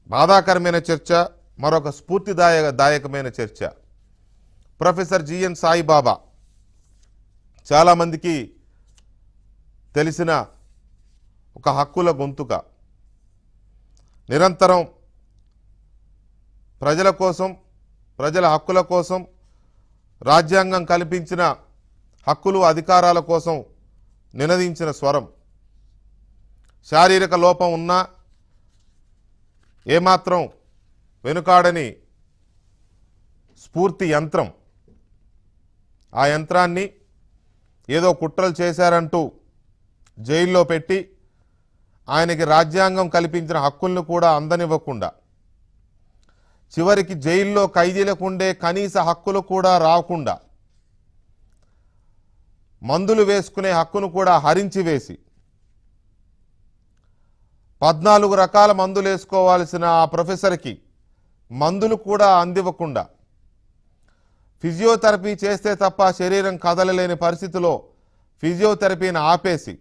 బాధాకరమైన చర్చ మరొక స్ఫూర్తిదాయక దాయకమైన చర్చ ప్రొఫెసర్ జిఎన్ సాయిబాబా చాలామందికి తెలిసిన ఒక హక్కుల గొంతుక నిరంతరం ప్రజల కోసం ప్రజల హక్కుల కోసం రాజ్యాంగం కల్పించిన హక్కులు అధికారాల కోసం నినదించిన స్వరం శారీరక లోపం ఉన్నా ఏమాత్రం వెనుకాడని స్ఫూర్తి యంత్రం ఆ యంత్రాన్ని ఏదో కుట్రలు చేశారంటూ జైల్లో పెట్టి ఆయనకి రాజ్యాంగం కల్పించిన హక్కులను కూడా అందనివ్వకుండా చివరికి జైల్లో ఖైదీలకు ఉండే కనీస హక్కులు కూడా రాకుండా మందులు వేసుకునే హక్కును కూడా హరించి వేసి పద్నాలుగు రకాల మందులు వేసుకోవాల్సిన ఆ ప్రొఫెసర్కి మందులు కూడా అందివ్వకుండా ఫిజియోథెరపీ చేస్తే తప్ప శరీరం కదలలేని పరిస్థితిలో ఫిజియోథెరపీని ఆపేసి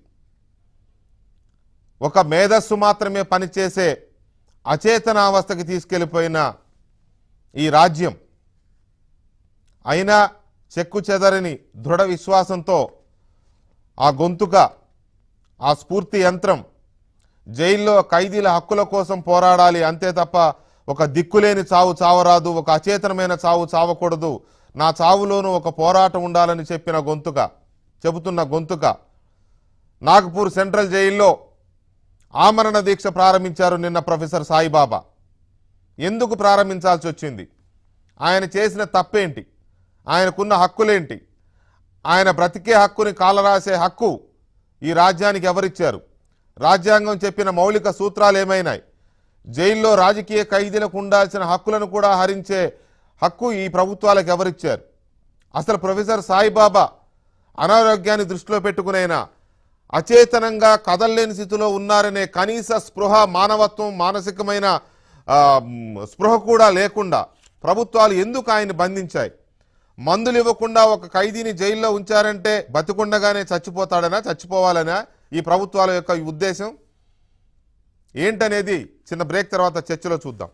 ఒక మేధస్సు మాత్రమే పనిచేసే అచేతనావస్థకి తీసుకెళ్ళిపోయిన ఈ రాజ్యం అయినా చెక్కు చెదరని దృఢ విశ్వాసంతో ఆ గొంతుక ఆ స్ఫూర్తి యంత్రం జైల్లో ఖైదీల హక్కుల కోసం పోరాడాలి అంతే తప్ప ఒక దిక్కులేని చావు చావరాదు ఒక అచేతనమైన చావు చావకూడదు నా చావులోనూ ఒక పోరాటం ఉండాలని చెప్పిన గొంతుక చెబుతున్న గొంతుక నాగపూర్ సెంట్రల్ జైల్లో ఆమరణ దీక్ష ప్రారంభించారు నిన్న ప్రొఫెసర్ సాయిబాబా ఎందుకు ప్రారంభించాల్సి వచ్చింది ఆయన చేసిన తప్పేంటి ఆయనకున్న హక్కులేంటి ఆయన బ్రతికే హక్కుని కాలరాసే హక్కు ఈ రాజ్యానికి ఎవరిచ్చారు రాజ్యాంగం చెప్పిన మౌలిక సూత్రాలు ఏమైనాయి జైల్లో రాజకీయ ఖైదీలకు ఉండాల్సిన హక్కులను కూడా హరించే హక్కు ఈ ప్రభుత్వాలకు ఎవరిచ్చారు అసలు ప్రొఫెసర్ సాయిబాబా అనారోగ్యాన్ని దృష్టిలో పెట్టుకునైనా అచేతనంగా కదల్లేని స్థితిలో ఉన్నారనే కనీస స్పృహ మానవత్వం మానసికమైన ఆ, మ్, స్పృహ కూడా లేకుండా ప్రభుత్వాలు ఎందుకు ఆయన్ని బంధించాయి మందులు ఇవ్వకుండా ఒక ఖైదీని జైల్లో ఉంచారంటే బతికుండగానే చచ్చిపోతాడనా చచ్చిపోవాలనా ఈ ప్రభుత్వాల యొక్క ఈ ఉద్దేశం ఏంటనేది చిన్న బ్రేక్ తర్వాత చర్చలో చూద్దాం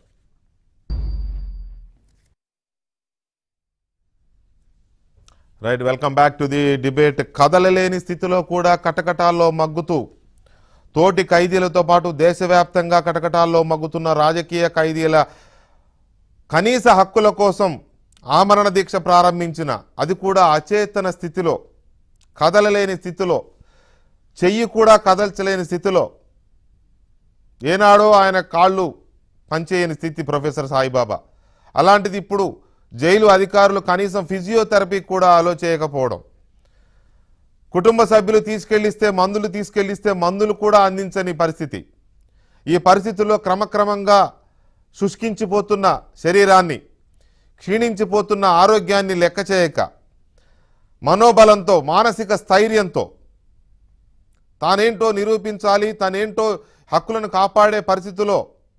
right welcome back to the debate కదలలేని స్థితిలో కూడా కటకటాల్లో మగ్గుతూ తోటి ఖైదీలతో పాటు దేశవ్యాప్తంగా కటకటాల్లో మగ్గుతున్న రాజకీయ ఖైదీల కనీస హక్కుల కోసం ఆమరణ దీక్ష ప్రారంభించిన అది కూడా అచేతన స్థితిలో కదలలేని స్థితిలో చెయ్యి కూడా కదల్చలేని స్థితిలో ఏనాడో ఆయన కాళ్ళు పనిచేయని స్థితి ప్రొఫెసర్ సాయిబాబా అలాంటిది ఇప్పుడు జైలు అధికారులు కనీసం ఫిజియోథెరపీ కూడా ఆలో చేయకపోవడం కుటుంబ సభ్యులు తీసుకెళ్లిస్తే మందులు తీసుకెళ్లిస్తే మందులు కూడా అందించని పరిస్థితి ఈ పరిస్థితుల్లో క్రమక్రమంగా శుష్కించిపోతున్న శరీరాన్ని క్షీణించిపోతున్న ఆరోగ్యాన్ని లెక్క చేయక మనోబలంతో మానసిక స్థైర్యంతో తానేంటో నిరూపించాలి తనేంటో హక్కులను కాపాడే పరిస్థితిలో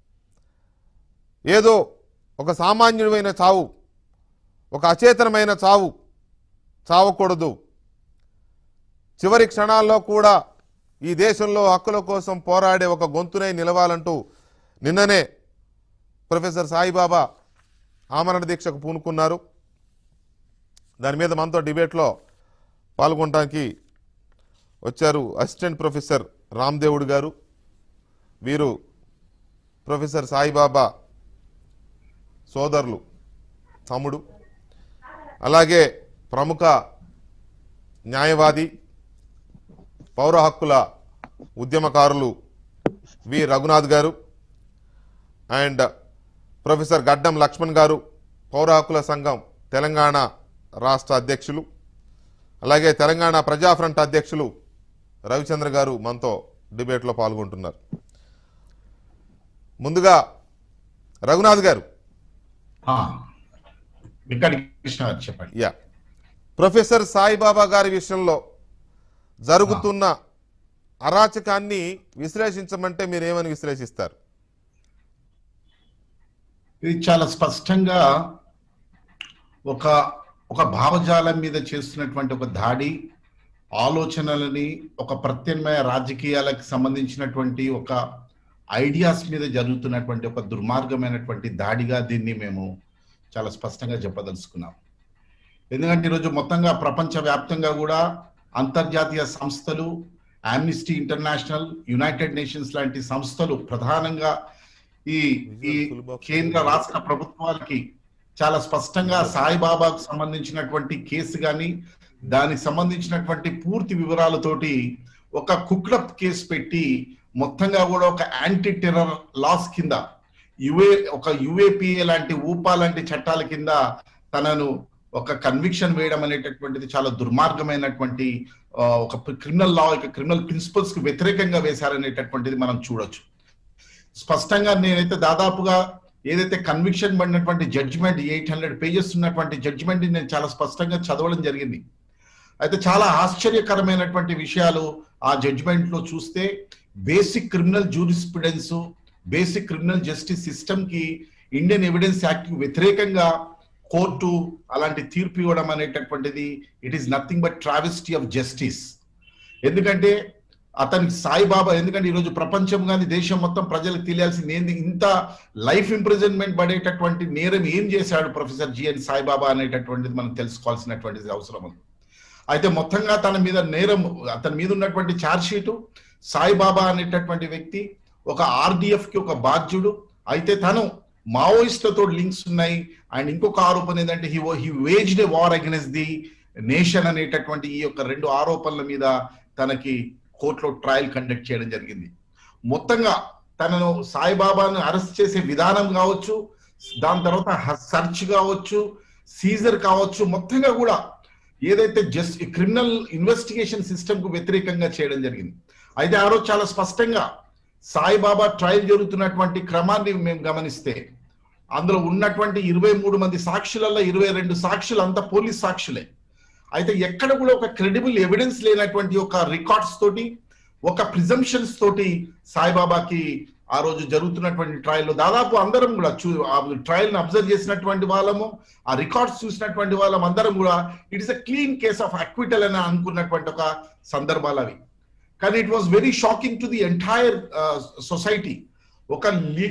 ఏదో ఒక సామాన్యుడమైన చావు ఒక అచేతనమైన చావు చావకూడదు చివరి క్షణాల్లో కూడా ఈ దేశంలో హక్కుల కోసం పోరాడే ఒక గొంతునై నిలవాలంటూ నిన్ననే ప్రొఫెసర్ సాయిబాబా ఆమరణ దీక్షకు పూనుకున్నారు దాని మీద మనతో డిబేట్లో పాల్గొనడానికి వచ్చారు అసిస్టెంట్ ప్రొఫెసర్ రామ్దేవుడు గారు వీరు ప్రొఫెసర్ సాయిబాబా సోదరులు తమ్ముడు అలాగే ప్రముఖ న్యాయవాది పౌర హక్కుల ఉద్యమకారులు వి రఘునాథ్ గారు అండ్ ప్రొఫెసర్ గడ్డం లక్ష్మణ్ గారు పౌర హక్కుల సంఘం తెలంగాణ రాష్ట్ర అధ్యక్షులు అలాగే తెలంగాణ ప్రజా ఫ్రంట్ అధ్యక్షులు రవిచంద్ర గారు మనతో డిబేట్లో పాల్గొంటున్నారు ముందుగా రఘునాథ్ గారు ఆ, వెంకట కృష్ణ గారు చెప్పండి యా ప్రొఫెసర్ సాయిబాబా గారి విషయంలో జరుగుతున్న అరాచకాన్ని విశ్లేషించమంటే మీరు ఏమని విశ్లేషిస్తారు ఇది చాలా స్పష్టంగా ఒక ఒక భావజాలం మీద చేస్తున్నటువంటి ఒక దాడి ఆలోచనలని ఒక ప్రత్యామ్నాయ రాజకీయాలకు సంబంధించినటువంటి ఒక ఐడియాస్ మీద జరుగుతున్నటువంటి ఒక దుర్మార్గమైనటువంటి దాడిగా దీన్ని మేము చాలా స్పష్టంగా చెప్పదలుచుకున్నాం ఎందుకంటే ఈరోజు మొత్తంగా ప్రపంచ వ్యాప్తంగా కూడా అంతర్జాతీయ సంస్థలు ఆమ్నిస్టీ ఇంటర్నేషనల్ యునైటెడ్ నేషన్స్ లాంటి సంస్థలు ప్రధానంగా ఈ ఈ కేంద్ర రాష్ట్ర ప్రభుత్వాలకి చాలా స్పష్టంగా సాయిబాబాకు సంబంధించినటువంటి కేసు కానీ దానికి సంబంధించినటువంటి పూర్తి వివరాలతోటి ఒక కుక్డప్ కేసు పెట్టి మొత్తంగా కూడా ఒక యాంటీ టెర్రర్ లాస్ కింద యుఏ ఒక యుఏపిఏ లాంటి ఊపా లాంటి చట్టాల కింద తనను ఒక కన్విక్షన్ వేయడం అనేటటువంటిది చాలా దుర్మార్గమైనటువంటి ఆ, ఒక క్రిమినల్ లా యొక్క క్రిమినల్ ప్రిన్సిపల్స్ కి వ్యతిరేకంగా వేశారనేటటువంటిది మనం చూడొచ్చు స్పష్టంగా నేనైతే దాదాపుగా ఏదైతే కన్విక్షన్ పడినటువంటి జడ్జిమెంట్ ఎయిట్ హండ్రెడ్ పేజెస్ ఉన్నటువంటి జడ్జిమెంట్ నేను చాలా స్పష్టంగా చదవడం జరిగింది అయితే చాలా ఆశ్చర్యకరమైనటువంటి విషయాలు ఆ జడ్జిమెంట్ లో చూస్తే basic criminal jurisprudence basic criminal justice system కి ఇండియన్ ఎవిడెన్స్ యాక్ట్ కి వ్యతిరేకంగా కోర్టు అలాంటి తీర్పు ఇవ్వడం అనేటటువంటిది it is nothing but travesty of justice ఎందుకంటే అతనికి సాయిబాబా ఎందుకంటే ఈరోజు ప్రపంచం కానీ దేశం మొత్తం ప్రజలకు తెలియాల్సింది ఏంది ఇంత లైఫ్ ఇంప్రిజన్మెంట్ పడేటటువంటి నేరం ఏం చేశాడు ప్రొఫెసర్ జిఎన్ సాయిబాబా అనేటటువంటిది మనం తెలుసుకోవాల్సినటువంటిది అవసరం ఉంది అయితే మొత్తంగా తన మీద నేరం అతని మీద ఉన్నటువంటి ఛార్జ్ షీటు సాయిబాబా అనేటటువంటి వ్యక్తి ఒక ఆర్డిఎఫ్ కి ఒక బాధ్యుడు అయితే తను మావోయిస్టులతో లింక్స్ ఉన్నాయి అండ్ ఇంకొక ఆరోపణ ఏంటంటే he he waged a war against the nation అనేటటువంటి ఈ యొక్క రెండు ఆరోపణల మీద తనకి కోర్టులో ట్రయల్ కండక్ట్ చేయడం జరిగింది మొత్తంగా తనను సాయిబాబాను అరెస్ట్ చేసే విధానం కావచ్చు దాని తర్వాత సర్చ్ కావచ్చు సీజర్ కావచ్చు మొత్తంగా కూడా ఏదైతే జస్ట్ క్రిమినల్ ఇన్వెస్టిగేషన్ సిస్టమ్ కు వ్యతిరేకంగా చేయడం జరిగింది అయితే ఆ రోజు చాలా స్పష్టంగా సాయిబాబా ట్రయల్ జరుగుతున్నటువంటి క్రమాన్ని మేము గమనిస్తే అందులో ఉన్నటువంటి ఇరవై మూడు మంది సాక్షులలో ఇరవై రెండు సాక్షులు అంతా పోలీస్ సాక్షులే అయితే ఎక్కడ కూడా ఒక క్రెడిబుల్ ఎవిడెన్స్ లేనటువంటి ఒక రికార్డ్స్ తోటి ఒక ప్రిజంప్షన్స్ తోటి సాయిబాబాకి ఆ రోజు జరుగుతున్నటువంటి ట్రయల్ దాదాపు అందరం కూడా చూ ఆ ట్రయల్ ని అబ్జర్వ్ చేసినటువంటి వాళ్ళము ఆ రికార్డ్స్ చూసినటువంటి వాళ్ళం అందరం కూడా it is a clean case of acquittal అని అనుకున్నటువంటి ఒక సందర్భాలు అవి కానీ it was very shocking to the entire society ఒక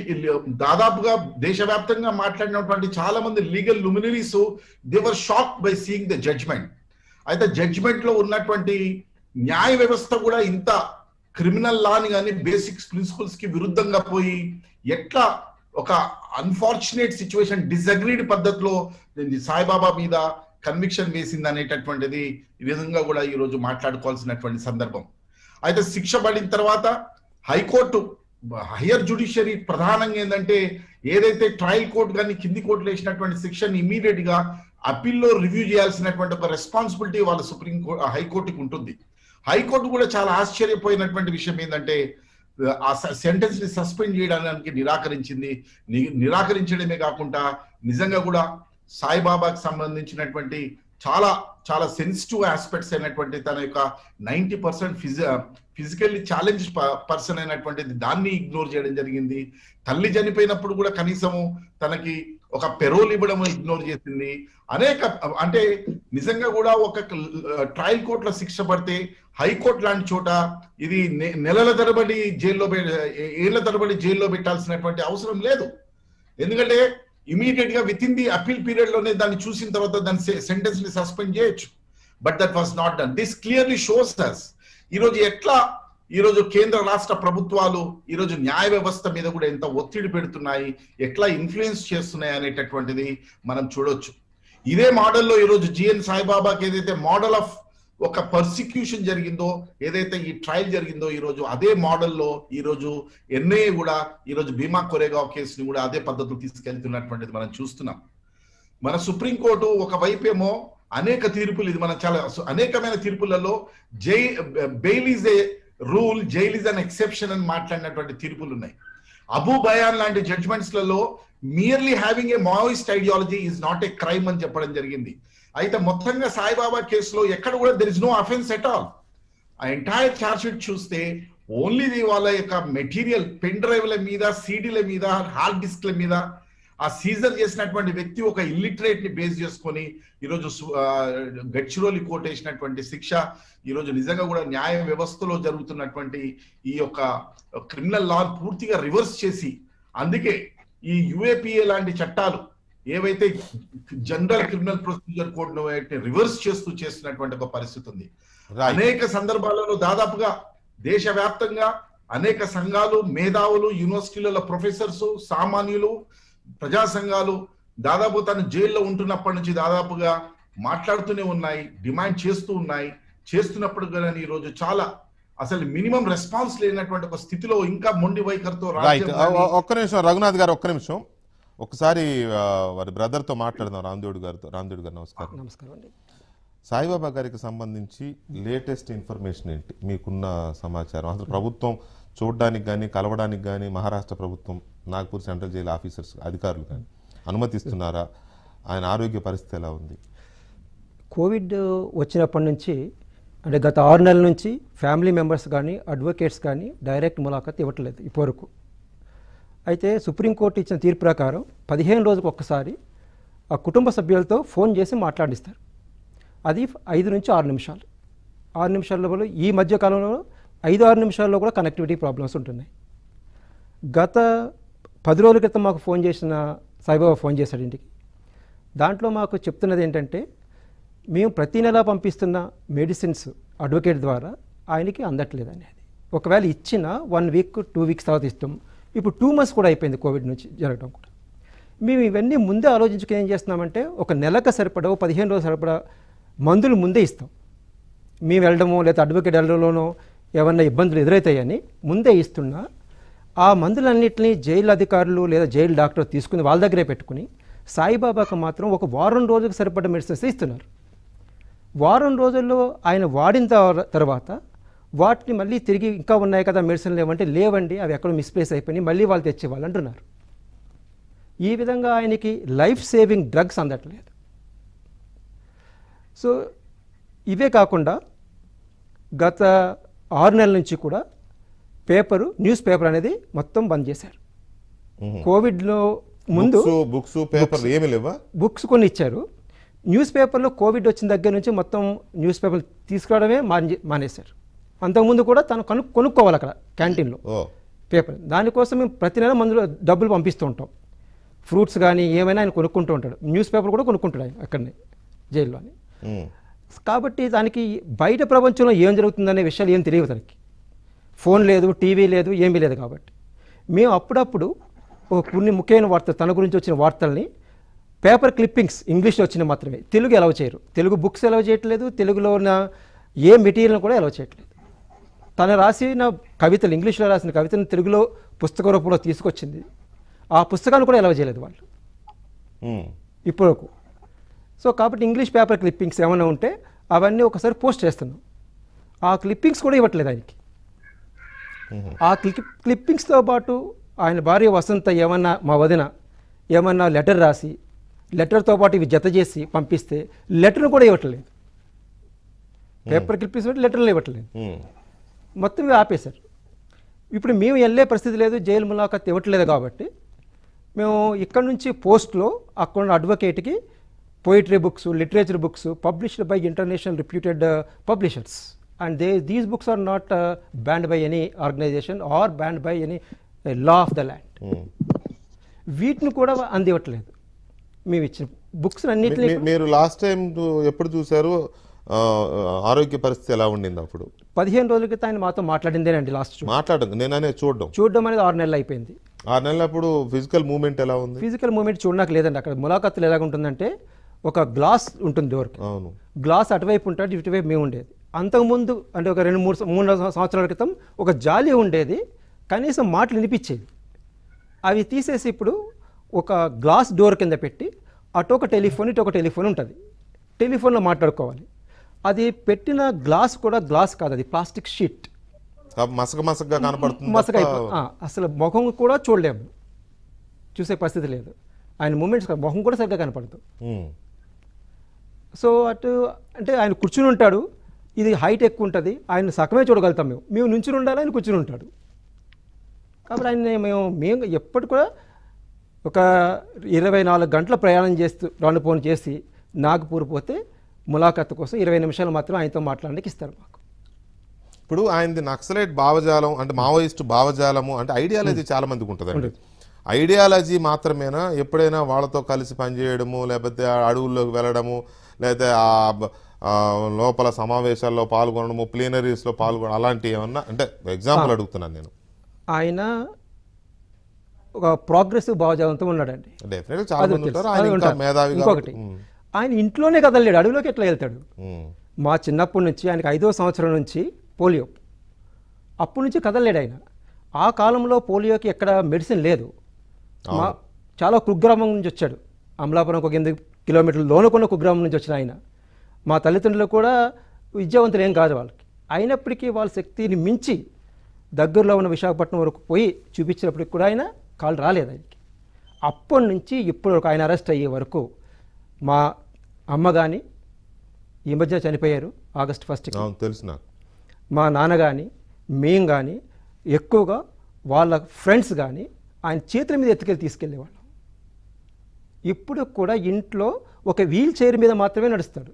దాదాపుగా దేశవ్యాప్తంగా మాట్లాడినటువంటి చాలా మంది legal luminaries they were shock by seeing the judgement అయితే జడ్జ్మెంట్ లో ఉన్నటువంటి న్యాయ వ్యవస్థ కూడా ఇంత క్రిమినల్ లాని కానీ బేసిక్స్ ప్రిన్సిపల్స్ కి విరుద్ధంగా పోయి ఎట్లా ఒక అన్ఫార్చునేట్ సిచ్యువేషన్ డిసగ్రీడ్ పద్ధతిలో సాయిబాబా మీద కన్విక్షన్ వేసింది అనేటటువంటిది ఈ విధంగా కూడా ఈ రోజు మాట్లాడుకోవాల్సినటువంటి సందర్భం అయితే శిక్ష పడిన తర్వాత హైకోర్టు హయ్యర్ జుడిషియరీ ప్రధానంగా ఏంటంటే ఏదైతే ట్రయల్ కోర్టు కానీ కింది కోర్టులో వేసినటువంటి శిక్షని ఇమీడియట్ గా అప్పీల్లో రివ్యూ చేయాల్సినటువంటి ఒక రెస్పాన్సిబిలిటీ వాళ్ళ సుప్రీం కోర్టు హైకోర్టుకి ఉంటుంది హైకోర్టు కూడా చాలా ఆశ్చర్యపోయినటువంటి విషయం ఏంటంటే ఆ సెంటెన్స్ ని సస్పెండ్ చేయడానికి నిరాకరించింది నిరాకరించడమే కాకుండా నిజంగా కూడా సాయిబాబాకి సంబంధించినటువంటి చాలా చాలా సెన్సిటివ్ ఆస్పెక్ట్స్ అయినటువంటి తన యొక్క నైన్టీ పర్సెంట్ ఫిజి ఫిజికల్లీ ఛాలెంజ్ పర్సన్ అయినటువంటిది దాన్ని ఇగ్నోర్ చేయడం జరిగింది తల్లి చనిపోయినప్పుడు కూడా కనీసము తనకి ఒక పెరోల్ ఇవ్వడం ఇగ్నోర్ చేసింది అనేక అంటే నిజంగా కూడా ఒక ట్రయల్ కోర్టులో శిక్ష పడితే హైకోర్టు లాంటి చోట ఇది నెలల తరబడి జైల్లో ఏళ్ల తరబడి జైల్లో పెట్టాల్సినటువంటి అవసరం లేదు ఎందుకంటే ఇమీడియట్ గా within the appeal period లోనే దాన్ని చూసిన తర్వాత దాని సెంటెన్స్ ని సస్పెండ్ చేయొచ్చు but that was not done this clearly shows thus ఈరోజు ఎట్లా ఈరోజు కేంద్ర రాష్ట్ర ప్రభుత్వాలు ఈరోజు న్యాయ వ్యవస్థ మీద కూడా ఎంత ఒత్తిడి పెడుతున్నాయి ఎట్లా ఇన్ఫ్లుయెన్స్ చేస్తున్నాయి అనేటటువంటిది మనం చూడొచ్చు ఇదే మోడల్లో ఈరోజు జిఎన్ సాయిబాబాకి ఏదైతే మోడల్ ఆఫ్ ఒక పర్సిక్యూషన్ జరిగిందో ఏదైతే ఈ ట్రయల్ జరిగిందో ఈ రోజు అదే మోడల్లో ఈ రోజు ఎన్ఐఏ కూడా ఈ రోజు భీమా కొరేగావ్ కేసుని కూడా అదే పద్ధతులు తీసుకెళ్తున్నటువంటిది మనం చూస్తున్నాం మన సుప్రీంకోర్టు ఒకవైపు ఏమో అనేక తీర్పులు ఇది మనం చాలా అనేకమైన తీర్పులలో జై bail is a rule jail is an exception అని మాట్లాడినటువంటి తీర్పులు ఉన్నాయి అబూ బయాన్ లాంటి జడ్జ్మెంట్స్ లలో merely having a Maoist ideology is not a crime అని చెప్పడం జరిగింది అయితే మొత్తంగా సాయిబాబా కేసులో ఎక్కడ కూడా there is no offence at all ఆ ఎంటైర్ ఛార్జ్ షీట్ చూస్తే ఓన్లీ వాళ్ళ యొక్క మెటీరియల్ పెన్ డ్రైవ్ల మీద సీడీల మీద హార్డ్ డిస్క్ల మీద ఆ సీజర్ చేసినటువంటి వ్యక్తి ఒక ఇల్లిటరేట్ ని బేస్ చేసుకొని ఈరోజు సు- ఆ, గడ్చిరోలి కోర్టు వేసినటువంటి శిక్ష ఈరోజు నిజంగా కూడా న్యాయ వ్యవస్థలో జరుగుతున్నటువంటి ఈ యొక్క క్రిమినల్ లా పూర్తిగా రివర్స్ చేసి అందుకే ఈ యుఏపిఏ లాంటి చట్టాలు ఏవైతే general criminal procedure code reverse చేస్తూ చేస్తున్నటువంటి ఒక పరిస్థితి ఉంది రైట్ అనేక సందర్భాలలో దాదాపుగా దేశవ్యాప్తంగా అనేక సంఘాలు మేధావులు యూనివర్సిటీలలో ప్రొఫెసర్స్ సామాన్యులు ప్రజా సంఘాలు దాదాపు తను జైల్లో ఉంటున్నప్పటి నుంచి దాదాపుగా మాట్లాడుతూనే ఉన్నాయి డిమాండ్ చేస్తూ ఉన్నాయి చేస్తున్నప్పుడు కానీ ఈ రోజు చాలా అసలు మినిమం రెస్పాన్స్ లేనటువంటి ఒక స్థితిలో ఇంకా మొండి వైఖరితో రైట్ రాజ్యం కానీ- ఒక్క నిమిషం రఘునాథ్ గారు ఒక్క నిమిషం ఒకసారి ఆ, వారి బ్రదర్తో మాట్లాడదాం రామ్దేవుడు గారితో రామ్దేవుడు గారు నమస్కారం నమస్కారం అండి సాయిబాబా గారికి సంబంధించి లేటెస్ట్ ఇన్ఫర్మేషన్ ఏంటి మీకున్న సమాచారం అసలు ప్రభుత్వం చూడడానికి కానీ కలవడానికి కానీ మహారాష్ట్ర ప్రభుత్వం నాగ్పూర్ సెంట్రల్ జైలు ఆఫీసర్స్ అధికారులు కానీ అనుమతిస్తున్నారా ఆయన ఆరోగ్య పరిస్థితి ఎలా ఉంది కోవిడ్ వచ్చినప్పటి నుంచి అంటే గత ఆరు నెలల నుంచి ఫ్యామిలీ మెంబర్స్ కానీ అడ్వకేట్స్ కానీ డైరెక్ట్ ములాఖత్ ఇవ్వట్లేదు ఇప్పటివరకు అయితే సుప్రీంకోర్టు ఇచ్చిన తీర్పు ప్రకారం పదిహేను రోజులకు ఒక్కసారి ఆ కుటుంబ సభ్యులతో ఫోన్ చేసి మాట్లాడిస్తారు అది ఐదు నుంచి ఆరు నిమిషాలు ఆరు నిమిషాల్లో ఈ మధ్య కాలంలో ఐదు ఆరు నిమిషాల్లో కూడా కనెక్టివిటీ ప్రాబ్లమ్స్ ఉంటున్నాయి గత పది రోజుల క్రితం మాకు ఫోన్ చేసిన సాయిబాబా ఫోన్ చేశాడు ఇంటికి దాంట్లో మాకు చెప్తున్నది ఏంటంటే మేము ప్రతి నెలా పంపిస్తున్న మెడిసిన్స్ అడ్వకేట్ ద్వారా ఆయనకి అందట్లేదు అనేది ఒకవేళ ఇచ్చిన వన్ వీక్ టూ వీక్స్ తర్వాత ఇస్తాం ఇప్పుడు టూ మంత్స్ కూడా అయిపోయింది కోవిడ్ నుంచి జరగడం కూడా మేము ఇవన్నీ ముందే ఆలోచించుకుని ఏం చేస్తున్నామంటే ఒక నెలకు సరిపడా ఓ పదిహేను రోజులు సరిపడా మందులు ముందే ఇస్తాం మేము వెళ్ళడమో లేదా అడ్వకేట్ వెళ్ళడంలోనో ఏమన్నా ఇబ్బందులు ఎదురవుతాయని ముందే ఇస్తున్నా ఆ మందులన్నింటినీ జైలు అధికారులు లేదా జైలు డాక్టర్ తీసుకుని వాళ్ళ దగ్గరే పెట్టుకుని సాయిబాబాకు మాత్రం ఒక వారం రోజులకు సరిపడ్డ మెడిసిన్స్ ఇస్తున్నారు వారం రోజుల్లో ఆయన వాడిన తర్వా- తర్వాత వాటిని మళ్ళీ తిరిగి ఇంకా ఉన్నాయి కదా మెడిసిన్లు లేవంటే లేవండి అవి ఎక్కడో మిస్ప్లేస్ అయిపోయి మళ్ళీ వాళ్ళు తెచ్చేవాళ్ళు అంటున్నారు ఈ విధంగా ఆయనకి లైఫ్ సేవింగ్ డ్రగ్స్ అందట్లేదు సో ఇవే కాకుండా గత ఆరు నెలల నుంచి కూడా పేపరు న్యూస్ పేపర్ అనేది మొత్తం బంద్ చేశారు కోవిడ్లో ముందు బుక్స్ బుక్స్ పేపర్ ఏమి లేవా బుక్స్ కొన్ని ఇచ్చారు న్యూస్ పేపర్లో కోవిడ్ వచ్చిన దగ్గర నుంచి మొత్తం న్యూస్ పేపర్ తీసుకురావడమే మాని మానేశారు అంతకుముందు కూడా తను కను కొనుక్కోవాలి అక్కడ క్యాంటీన్లో ఓ పేపర్ దానికోసం మేము ప్రతి నెల మందులో డబ్బులు పంపిస్తూ ఉంటాం ఫ్రూట్స్ కానీ ఏమైనా ఆయన కొనుక్కుంటూ ఉంటాడు న్యూస్ పేపర్ కూడా కొనుక్కుంటాడు ఆయన అక్కడనే జైల్లో అని ఉమ్. కాబట్టి దానికి బయట ప్రపంచంలో ఏం జరుగుతుందనే విషయాలు ఏం తెలియవు తనకి ఫోన్ లేదు టీవీ లేదు ఏమీ లేదు కాబట్టి మేము అప్పుడప్పుడు ఒక కొన్ని ముఖ్యమైన వార్తలు తన గురించి వచ్చిన వార్తల్ని పేపర్ క్లిప్పింగ్స్ ఇంగ్లీష్లో వచ్చిన మాత్రమే తెలుగు ఎలవ చేయరు తెలుగు బుక్స్ ఎలవ చేయట్లేదు తెలుగులో ఉన్న ఏ మెటీరియల్ కూడా ఎలవ చేయట్లేదు తను రాసిన కవితలు ఇంగ్లీష్లో రాసిన కవితను తెలుగులో పుస్తక రూపంలో తీసుకొచ్చింది ఆ పుస్తకాన్ని కూడా ఎలవ చేయలేదు వాళ్ళు ఉమ్. ఇప్పటివరకు సో కాబట్టి ఇంగ్లీష్ పేపర్ క్లిప్పింగ్స్ ఏమైనా ఉంటే అవన్నీ ఒకసారి పోస్ట్ చేస్తున్నాం ఆ క్లిప్పింగ్స్ కూడా ఇవ్వట్లేదు ఆయనకి ఆ క్లిప్ క్లిప్పింగ్స్తో పాటు ఆయన భార్య వసంత ఏమన్నా మా వదిన ఏమన్నా లెటర్ రాసి లెటర్తో పాటు ఇవి జత చేసి పంపిస్తే లెటర్ను కూడా ఇవ్వట్లేదు పేపర్ క్లిప్పింగ్స్ పెట్టి లెటర్లు ఇవ్వట్లేదు ఉమ్. మొత్తం ఇవి ఆపేశారు ఇప్పుడు మేము వెళ్ళే పరిస్థితి లేదు జైలు ములాఖత్ ఇవ్వట్లేదు కాబట్టి మేము ఇక్కడ నుంచి పోస్ట్లో అక్కడ ఉన్న అడ్వకేట్కి poetry books literature books published by international reputed publishers and they these books are not banned by any organisation or banned by any law of the land um. వీటిని కూడా అందివ్వట్లేదు మేము ఇచ్చిన బుక్స్ అన్నింటినీ మీ- మీరు లాస్ట్ టైం ఎప్పుడు చూసారు ఆ, ఆరోగ్య పరిస్థితి ఎలా ఉండింది అప్పుడు పదిహేను రోజుల క్రితం ఆయన మాతో మాట్లాడిందేనండి లాస్ట్ చూ మాట్లాడదు నేను అనేది చూడడం చూడడం అనేది ఆరు నెలలు అయిపోయింది ఆరు నెలలప్పుడు ఫిజికల్ మూమెంట్ ఎలా ఉంది ఫిజికల్ మూమెంట్ చూడడానికి లేదండి అక్కడ ములాఖత్తులు ఎలాగ ఉంటుందంటే ఒక గ్లాస్ ఉంటుంది డోర్కి అవును గ్లాస్ అటువైపు ఉంటుంది ఇటువైపు మేము ఉండేది అంతకుముందు అంటే ఒక రెండు మూడు సం- మూడు నాలుగు సంవత్సరాల క్రితం ఒక జాలి ఉండేది కనీసం మాటలు వినిపించేది అవి తీసేసి ఇప్పుడు ఒక గ్లాస్ డోర్ కింద పెట్టి అటు ఒక టెలిఫోన్ ఇటు ఒక టెలిఫోన్ ఉంటుంది టెలిఫోన్లో మాట్లాడుకోవాలి అది పెట్టిన గ్లాస్ కూడా గ్లాస్ కాదు అది ప్లాస్టిక్ షీట్ కాబట్టి మసక మసకగా కనపడుతుంది మసక తప్ప- అయిపో- ఆ, అసలు ముఖం కూడా చూడలేము చూసే పరిస్థితి లేదు ఆయన మూమెంట్స్ ముఖం కూడా సరిగ్గా కనపడదు ఉమ్. సో అటు అంటే ఆయన కూర్చుని ఉంటాడు ఇది హైట్ ఎక్కువ ఉంటుంది ఆయన సగమే చూడగలుగుతాం మేము మేము నుంచుని ఉండాలి ఆయన కూర్చుని ఉంటాడు కాబట్టి ఆయన మేము మేము ఎప్పటి కూడా ఒక ఇరవై నాలుగు గంటల ప్రయాణం చేస్తూ రెండు ఫోన్ చేసి నాగపూర్ పోతే ములాఖాత్ కోసం ఇరవై నిమిషాలు మాత్రం ఆయనతో మాట్లాడడానికి ఇస్తారు మాకు ఇప్పుడు ఆయనది నక్సలైట్ భావజాలం అంటే మావోయిస్ట్ భావజాలము అంటే ఐడియాలజీ చాలా మందికి ఉంటుందండి ఐడియాలజీ మాత్రమేనా ఎప్పుడైనా వాళ్ళతో కలిసి పనిచేయడము లేకపోతే ఆ అడవుల్లోకి వెళ్ళడము లేకపోతే ఆ బ- ఆ లోపల సమావేశాల్లో పాల్గొనడము ప్లీనరీస్లో పాల్గొనడం అలాంటి ఏమన్నా అంటే ఎగ్జాంపుల్ అడుగుతున్నాను నేను ఆయన ఒక ప్రోగ్రెసివ్ భావజాలంతో ఉన్నాడండి డెఫినెట్గా చాలా అది మంది తెలుసు. ఉంటారు అది ఆయన ఇంకా ఉంటారు. మేధావి ఇంకొకటి కాబట్టి. ఉమ్, ఆయన ఇంట్లోనే కదలలేడు అడవిలోకి ఎట్లా వెళ్తాడు ఉమ్, మా చిన్నప్పటి నుంచి ఆయనకి ఐదో సంవత్సరం నుంచి పోలియో అప్పటి నుంచి కదలలేడు ఆయన ఆ కాలంలో పోలియోకి ఎక్కడ మెడిసిన్ లేదు మా చాలా కుగ్రామం నుంచి వచ్చాడు అమలాపురం ఒక ఎనిమిది కిలోమీటర్ల లోనుకున్న కుగ్రామం నుంచి వచ్చిన ఆయన మా తల్లిదండ్రులు కూడా విద్యావంతులు ఏం కాదు వాళ్ళకి అయినప్పటికీ వాళ్ళ శక్తిని మించి దగ్గరలో ఉన్న విశాఖపట్నం వరకు పోయి చూపించినప్పటికి కూడా ఆయన కాళ్ళు రాలేదు ఆయనకి అప్పటి నుంచి ఇప్పటి వరకు ఆయన అరెస్ట్ అయ్యే వరకు మా అమ్మ కానీ ఈ మధ్య చనిపోయారు ఆగస్ట్ ఫస్ట్కి అవును తెలుసు నాకు మా నాన్న కానీ మేం కానీ ఎక్కువగా వాళ్ళ ఫ్రెండ్స్ కానీ ఆయన చేతుల మీద ఎత్తుకెళ్ళి తీసుకెళ్ళేవాళ్ళం ఇప్పుడు కూడా ఇంట్లో ఒక వీల్ చైర్ మీద మాత్రమే నడుస్తాడు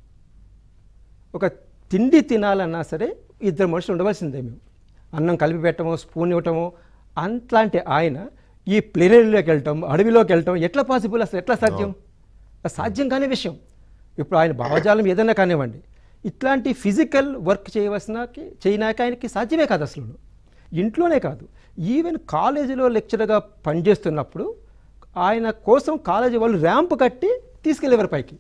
ఒక తిండి తినాలన్నా సరే ఇద్దరు మనుషులు ఉండవలసిందే మేము అన్నం కలిపి పెట్టమో స్పూన్ ఇవ్వటమో అంట్లాంటి ఆయన ఈ ప్లేనరీలోకి వెళ్ళటం అడవిలోకి వెళ్ళటం ఎట్లా పాసిబుల్ అసలు ఎట్లా సాధ్యం అది సాధ్యం కాని విషయం ఇప్పుడు ఆయన భావజాలం ఏదైనా కానివ్వండి ఇట్లాంటి ఫిజికల్ వర్క్ చేయవలసిన చేయనాక ఆయనకి సాధ్యమే కాదు అసలు ఇంట్లోనే కాదు ఈవెన్ కాలేజీలో లెక్చరర్గా పనిచేస్తున్నప్పుడు ఆయన కోసం కాలేజీ వాళ్ళు ర్యాంప్ కట్టి తీసుకెళ్ళేవారు పైకి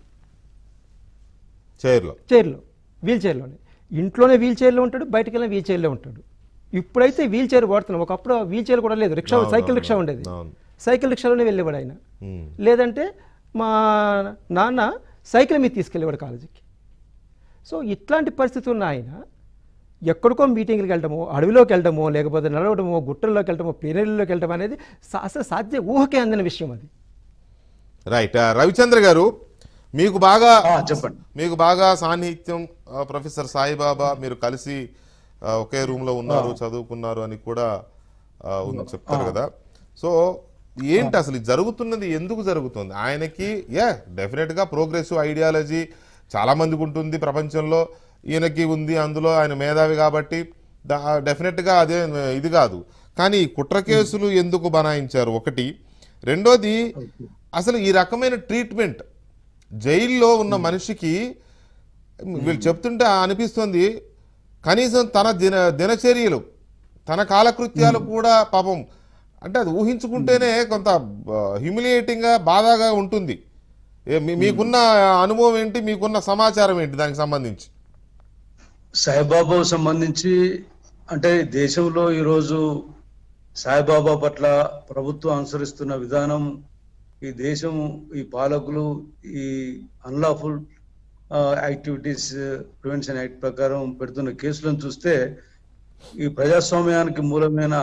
చైర్లో చైర్లో వీల్ చైర్లోనే ఇంట్లోనే వీల్ చైర్లో ఉంటాడు బయటకు వెళ్ళిన వీల్ చైర్లో ఉంటాడు ఇప్పుడైతే వీల్ చైర్ వాడుతున్నాం ఒకప్పుడు ఆ వీల్ చైర్ కూడా లేదు రిక్షా అవును, సైకిల్ అవును, రిక్షా ఉండేది అవును. సైకిల్ రిక్షాలోనే వెళ్ళేవాడు ఆయన ఉమ్. లేదంటే మా నాన్న సైకిల్ మీద తీసుకెళ్ళేవాడు కాలేజీకి సో ఇట్లాంటి పరిస్థితి ఉన్న ఆయన ఎక్కడికో మీటింగ్కి వెళ్ళడమో అడవిలోకి వెళ్ళడమో లేకపోతే నడవడమో గుట్టల్లోకి వెళ్ళడమో ప్లేనరీలోకి వెళ్ళడం అనేది సా- అసలు సాధ్య ఊహకే అందిన విషయం అది రైట్ ఆ, రవిచంద్ర గారు మీకు బాగా ఆ, చెప్పండి మీకు బాగా సాన్నిహిత్యం ఆ, ప్రొఫెసర్ సాయిబాబా మీరు కలిసి ఆ, ఒకే రూమ్ లో ఉన్నారు చదువుకున్నారు అని కూడా ఆ, ఉంది చెప్తారు కదా సో ఏంటి అసలు ఇది జరుగుతున్నది ఎందుకు జరుగుతుంది ఆయనకి ఏ డెఫినెట్ గా ప్రోగ్రెసివ్ ఐడియాలజీ చాలా మందికి ఉంటుంది ప్రపంచంలో ఈయనకి ఉంది అందులో ఆయన మేధావి కాబట్టి దా- డెఫినెట్ గా అదే ఇది కాదు కానీ ఈ కుట్ర కేసులు ఎందుకు బనాయించారు ఒకటి రెండోది అసలు ఈ రకమైన ట్రీట్మెంట్ జైల్లో ఉన్న మనిషికి వీళ్ళు చెప్తుంటే అనిపిస్తుంది కనీసం తన దిన దినచర్యలు తన కాలకృత్యాలు కూడా పాపం అంటే అది ఊహించుకుంటేనే కొంత హ్యూమిలియేటింగ్గా బాధగా ఉంటుంది ఏ మీ- మీకున్న అనుభవం ఏంటి మీకున్న సమాచారం ఏంటి దానికి సంబంధించి సాయిబాబాకు సంబంధించి అంటే దేశంలో ఈరోజు సాయిబాబా పట్ల ప్రభుత్వం అనుసరిస్తున్న విధానం ఈ దేశం ఈ పాలకులు ఈ అన్లాఫుల్ యాక్టివిటీస్ ప్రివెన్షన్ యాక్ట్ ప్రకారం పెడుతున్న కేసులను చూస్తే ఈ ప్రజాస్వామ్యానికి మూలమైన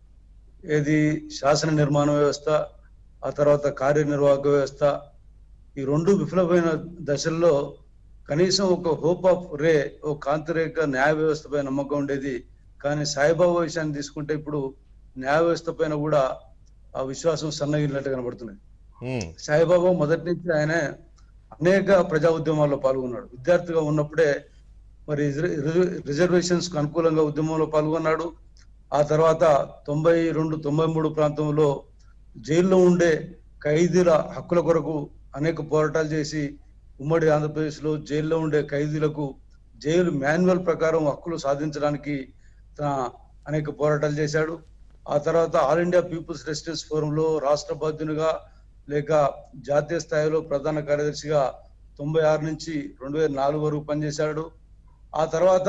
ఏది శాసన నిర్మాణ వ్యవస్థ ఆ తర్వాత కార్యనిర్వాహక వ్యవస్థ ఈ రెండు విఫలమైన దశల్లో కనీసం ఒక హోప్ ఆఫ్ రే ఒక కాంతిరేఖ న్యాయ వ్యవస్థపై నమ్మకం ఉండేది కానీ సాయిబాబా విషయాన్ని తీసుకుంటే ఇప్పుడు న్యాయ వ్యవస్థ పైన కూడా ఆ విశ్వాసం సన్నగిలినట్టు కనబడుతున్నది ఉమ్, సాయిబాబా మొదటి నుంచి ఆయన అనేక ప్రజా ఉద్యమాల్లో పాల్గొన్నాడు విద్యార్థిగా ఉన్నప్పుడే మరి రిజర్వేషన్స్ కు అనుకూలంగా ఉద్యమంలో పాల్గొన్నాడు ఆ తర్వాత తొంభై రెండు తొంభై మూడు ప్రాంతంలో జైల్లో ఉండే ఖైదీల హక్కుల కొరకు అనేక పోరాటాలు చేసి ఉమ్మడి ఆంధ్రప్రదేశ్ లో జైల్లో ఉండే ఖైదీలకు జైలు మాన్యువల్ ప్రకారం హక్కులు సాధించడానికి తన అనేక పోరాటాలు చేశాడు ఆ తర్వాత ఆల్ ఇండియా పీపుల్స్ రెసిడెన్స్ ఫోరంలో రాష్ట్ర బాధ్యునిగా లేక జాతీయ స్థాయిలో ప్రధాన కార్యదర్శిగా తొంభై ఆరు నుంచి రెండు వేల నాలుగు వరకు పనిచేశాడు ఆ తర్వాత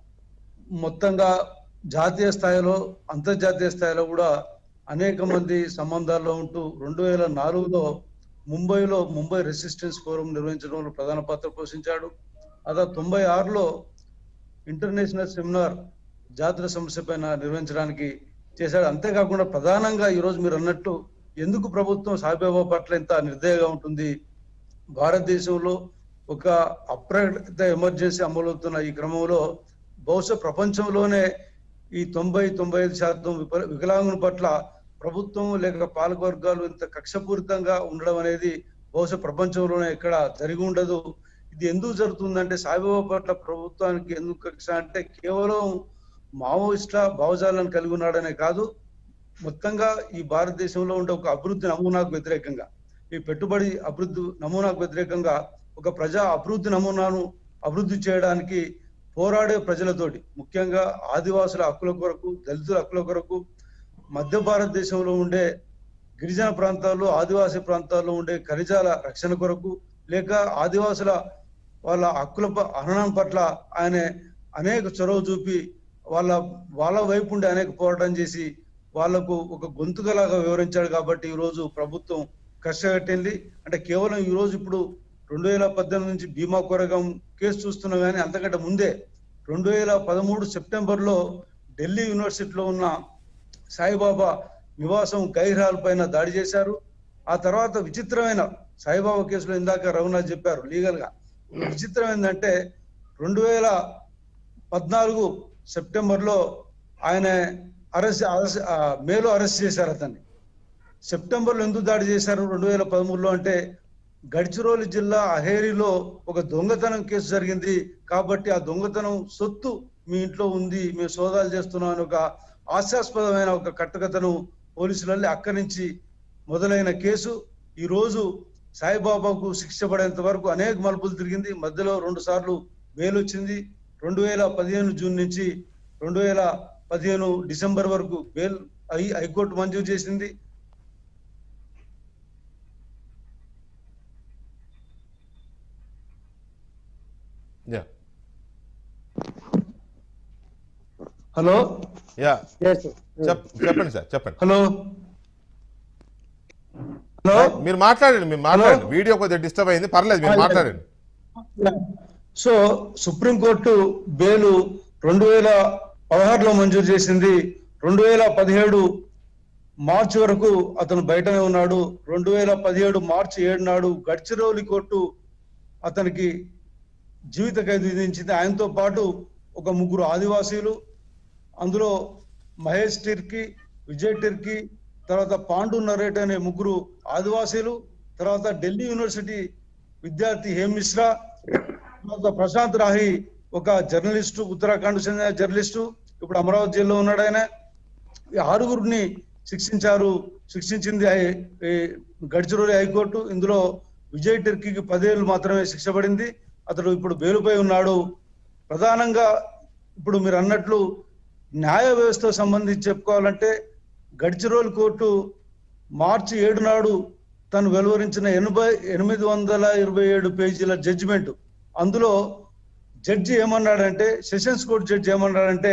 మొత్తంగా జాతీయ స్థాయిలో అంతర్జాతీయ స్థాయిలో కూడా అనేక మంది సంబంధాల్లో ఉంటూ రెండు వేల నాలుగులో ముంబైలో ముంబై రెసిస్టెన్స్ ఫోరం నిర్వహించడంలో ప్రధాన పాత్ర పోషించాడు అదా తొంభై ఆరులో ఇంటర్నేషనల్ సెమినార్ జాతర సమస్య పైన నిర్వహించడానికి చేశాడు అంతేకాకుండా ప్రధానంగా ఈ రోజు మీరు అన్నట్టు ఎందుకు ప్రభుత్వం సాయిబాబా పట్ల ఇంత నిర్దయగా ఉంటుంది భారతదేశంలో ఒక అప్రకటిత ఎమర్జెన్సీ అమలవుతున్న ఈ క్రమంలో బహుశా ప్రపంచంలోనే ఈ తొంభై తొంభై ఐదు శాతం విప- వికలాంగుల పట్ల ప్రభుత్వం లేక పాలకవర్గాలు ఇంత కక్షపూరితంగా ఉండడం అనేది బహుశా ప్రపంచంలోనే ఎక్కడ జరిగి ఉండదు ఇది ఎందుకు జరుగుతుందంటే సాయిబాబా పట్ల ప్రభుత్వానికి ఎందుకు కక్ష అంటే కేవలం మావోయిస్టుల భావజాలను కలిగి ఉన్నాడనే కాదు మొత్తంగా ఈ భారతదేశంలో ఉండే ఒక అభివృద్ధి నమూనాకు వ్యతిరేకంగా ఈ పెట్టుబడి అభివృద్ధి నమూనాకు వ్యతిరేకంగా ఒక ప్రజా అభివృద్ధి నమూనాను అభివృద్ధి చేయడానికి పోరాడే ప్రజలతోటి ముఖ్యంగా ఆదివాసుల హక్కుల కొరకు దళితుల హక్కుల కొరకు మధ్య భారతదేశంలో ఉండే గిరిజన ప్రాంతాల్లో ఆదివాసీ ప్రాంతాల్లో ఉండే ఖనిజాల రక్షణ కొరకు లేక ఆదివాసుల వాళ్ళ హక్కుల ప- హననం పట్ల ఆయన అనేక చొరవ చూపి వాళ్ళ వాళ్ళ వైపు ఉండి అనేక పోరాటం చేసి వాళ్లకు ఒక గొంతుకలాగా వివరించాడు కాబట్టి ఈ రోజు ప్రభుత్వం కష్టగట్టింది అంటే కేవలం ఈ రోజు ఇప్పుడు రెండు వేల పద్దెనిమిది నుంచి భీమా కొరగం కేసు చూస్తున్నాం కానీ అంతకంటే ముందే రెండు వేల పదమూడు సెప్టెంబర్ లో ఢిల్లీ యూనివర్సిటీలో ఉన్న సాయిబాబా నివాసం గైర్హాల్ పైన దాడి చేశారు ఆ తర్వాత విచిత్రమైన సాయిబాబా కేసులో ఇందాక రఘునాథ్ చెప్పారు లీగల్ గా విచిత్రం ఏంటంటే రెండు వేల పద్నాలుగు సెప్టెంబర్ లో ఆయన అరెస్ట్ అరెస్ట్ ఆ, మేలో అరెస్ట్ చేశారు అతన్ని సెప్టెంబర్ లో ఎందుకు దాడి చేశారు రెండు వేల పదమూడులో అంటే గడ్చిరోలి జిల్లా అహేరిలో ఒక దొంగతనం కేసు జరిగింది కాబట్టి ఆ దొంగతనం సొత్తు మీ ఇంట్లో ఉంది మేము సోదాలు చేస్తున్నాం అని ఒక హాస్యాస్పదమైన ఒక కట్టుకథను పోలీసులలో అక్కడి నుంచి మొదలైన కేసు ఈ రోజు సాయిబాబాకు శిక్ష పడేంత వరకు అనేక మలుపులు తిరిగింది మధ్యలో రెండు సార్లు బెయిల్ వచ్చింది రెండు వేల పదిహేను జూన్ నుంచి రెండు వేల పదిహేను డిసెంబర్ వరకు బెయిల్ హై హైకోర్టు మంజూరు చేసింది యా హలో యా చెప్ చెప్పండి సార్ చెప్పండి హలో హలో మీరు మాట్లాడండి మీరు మాట్లాడండి వీడియో కొద్దిగా డిస్టర్బ్ అయింది పర్లేదు మీరు మాట్లాడండి సో సుప్రీంకోర్టు బెయిల్ రెండు వేల పదహారులో మంజూరు చేసింది రెండు వేల పదిహేడు మార్చి వరకు అతను బయటనే ఉన్నాడు రెండు వేల పదిహేడు మార్చి ఏడు నాడు గడ్చిరోలి కోర్టు అతనికి జీవిత ఖైదు విధించింది ఆయనతో పాటు ఒక ముగ్గురు ఆదివాసీలు అందులో మహేష్ టిర్కి విజయ్ టిర్కి తర్వాత పాండు నరేట్ అనే ముగ్గురు ఆదివాసీలు తర్వాత ఢిల్లీ యూనివర్సిటీ విద్యార్థి హేమ్ మిశ్రా తర్వాత ప్రశాంత్ రాహి ఒక జర్నలిస్టు ఉత్తరాఖండ్ చెందిన జర్నలిస్టు ఇప్పుడు అమరావతి జైల్లో ఉన్నాడు ఆయన ఈ ఆరుగురిని శిక్షించారు శిక్షించింది హై- ఈ గడ్చిరోలి హైకోర్టు ఇందులో విజయ్ టర్కీకి పదేళ్ళు మాత్రమే శిక్ష పడింది అతడు ఇప్పుడు బెయిలుపై ఉన్నాడు ప్రధానంగా ఇప్పుడు మీరు అన్నట్లు న్యాయ వ్యవస్థకు సంబంధించి చెప్పుకోవాలంటే గడ్చిరోలి కోర్టు మార్చి ఏడు నాడు తను వెలువరించిన ఎనభై ఎనిమిది వందల ఇరవై ఏడు పేజీల జడ్జిమెంట్ అందులో జడ్జి ఏమన్నాడంటే సెషన్స్ కోర్టు జడ్జి ఏమన్నాడంటే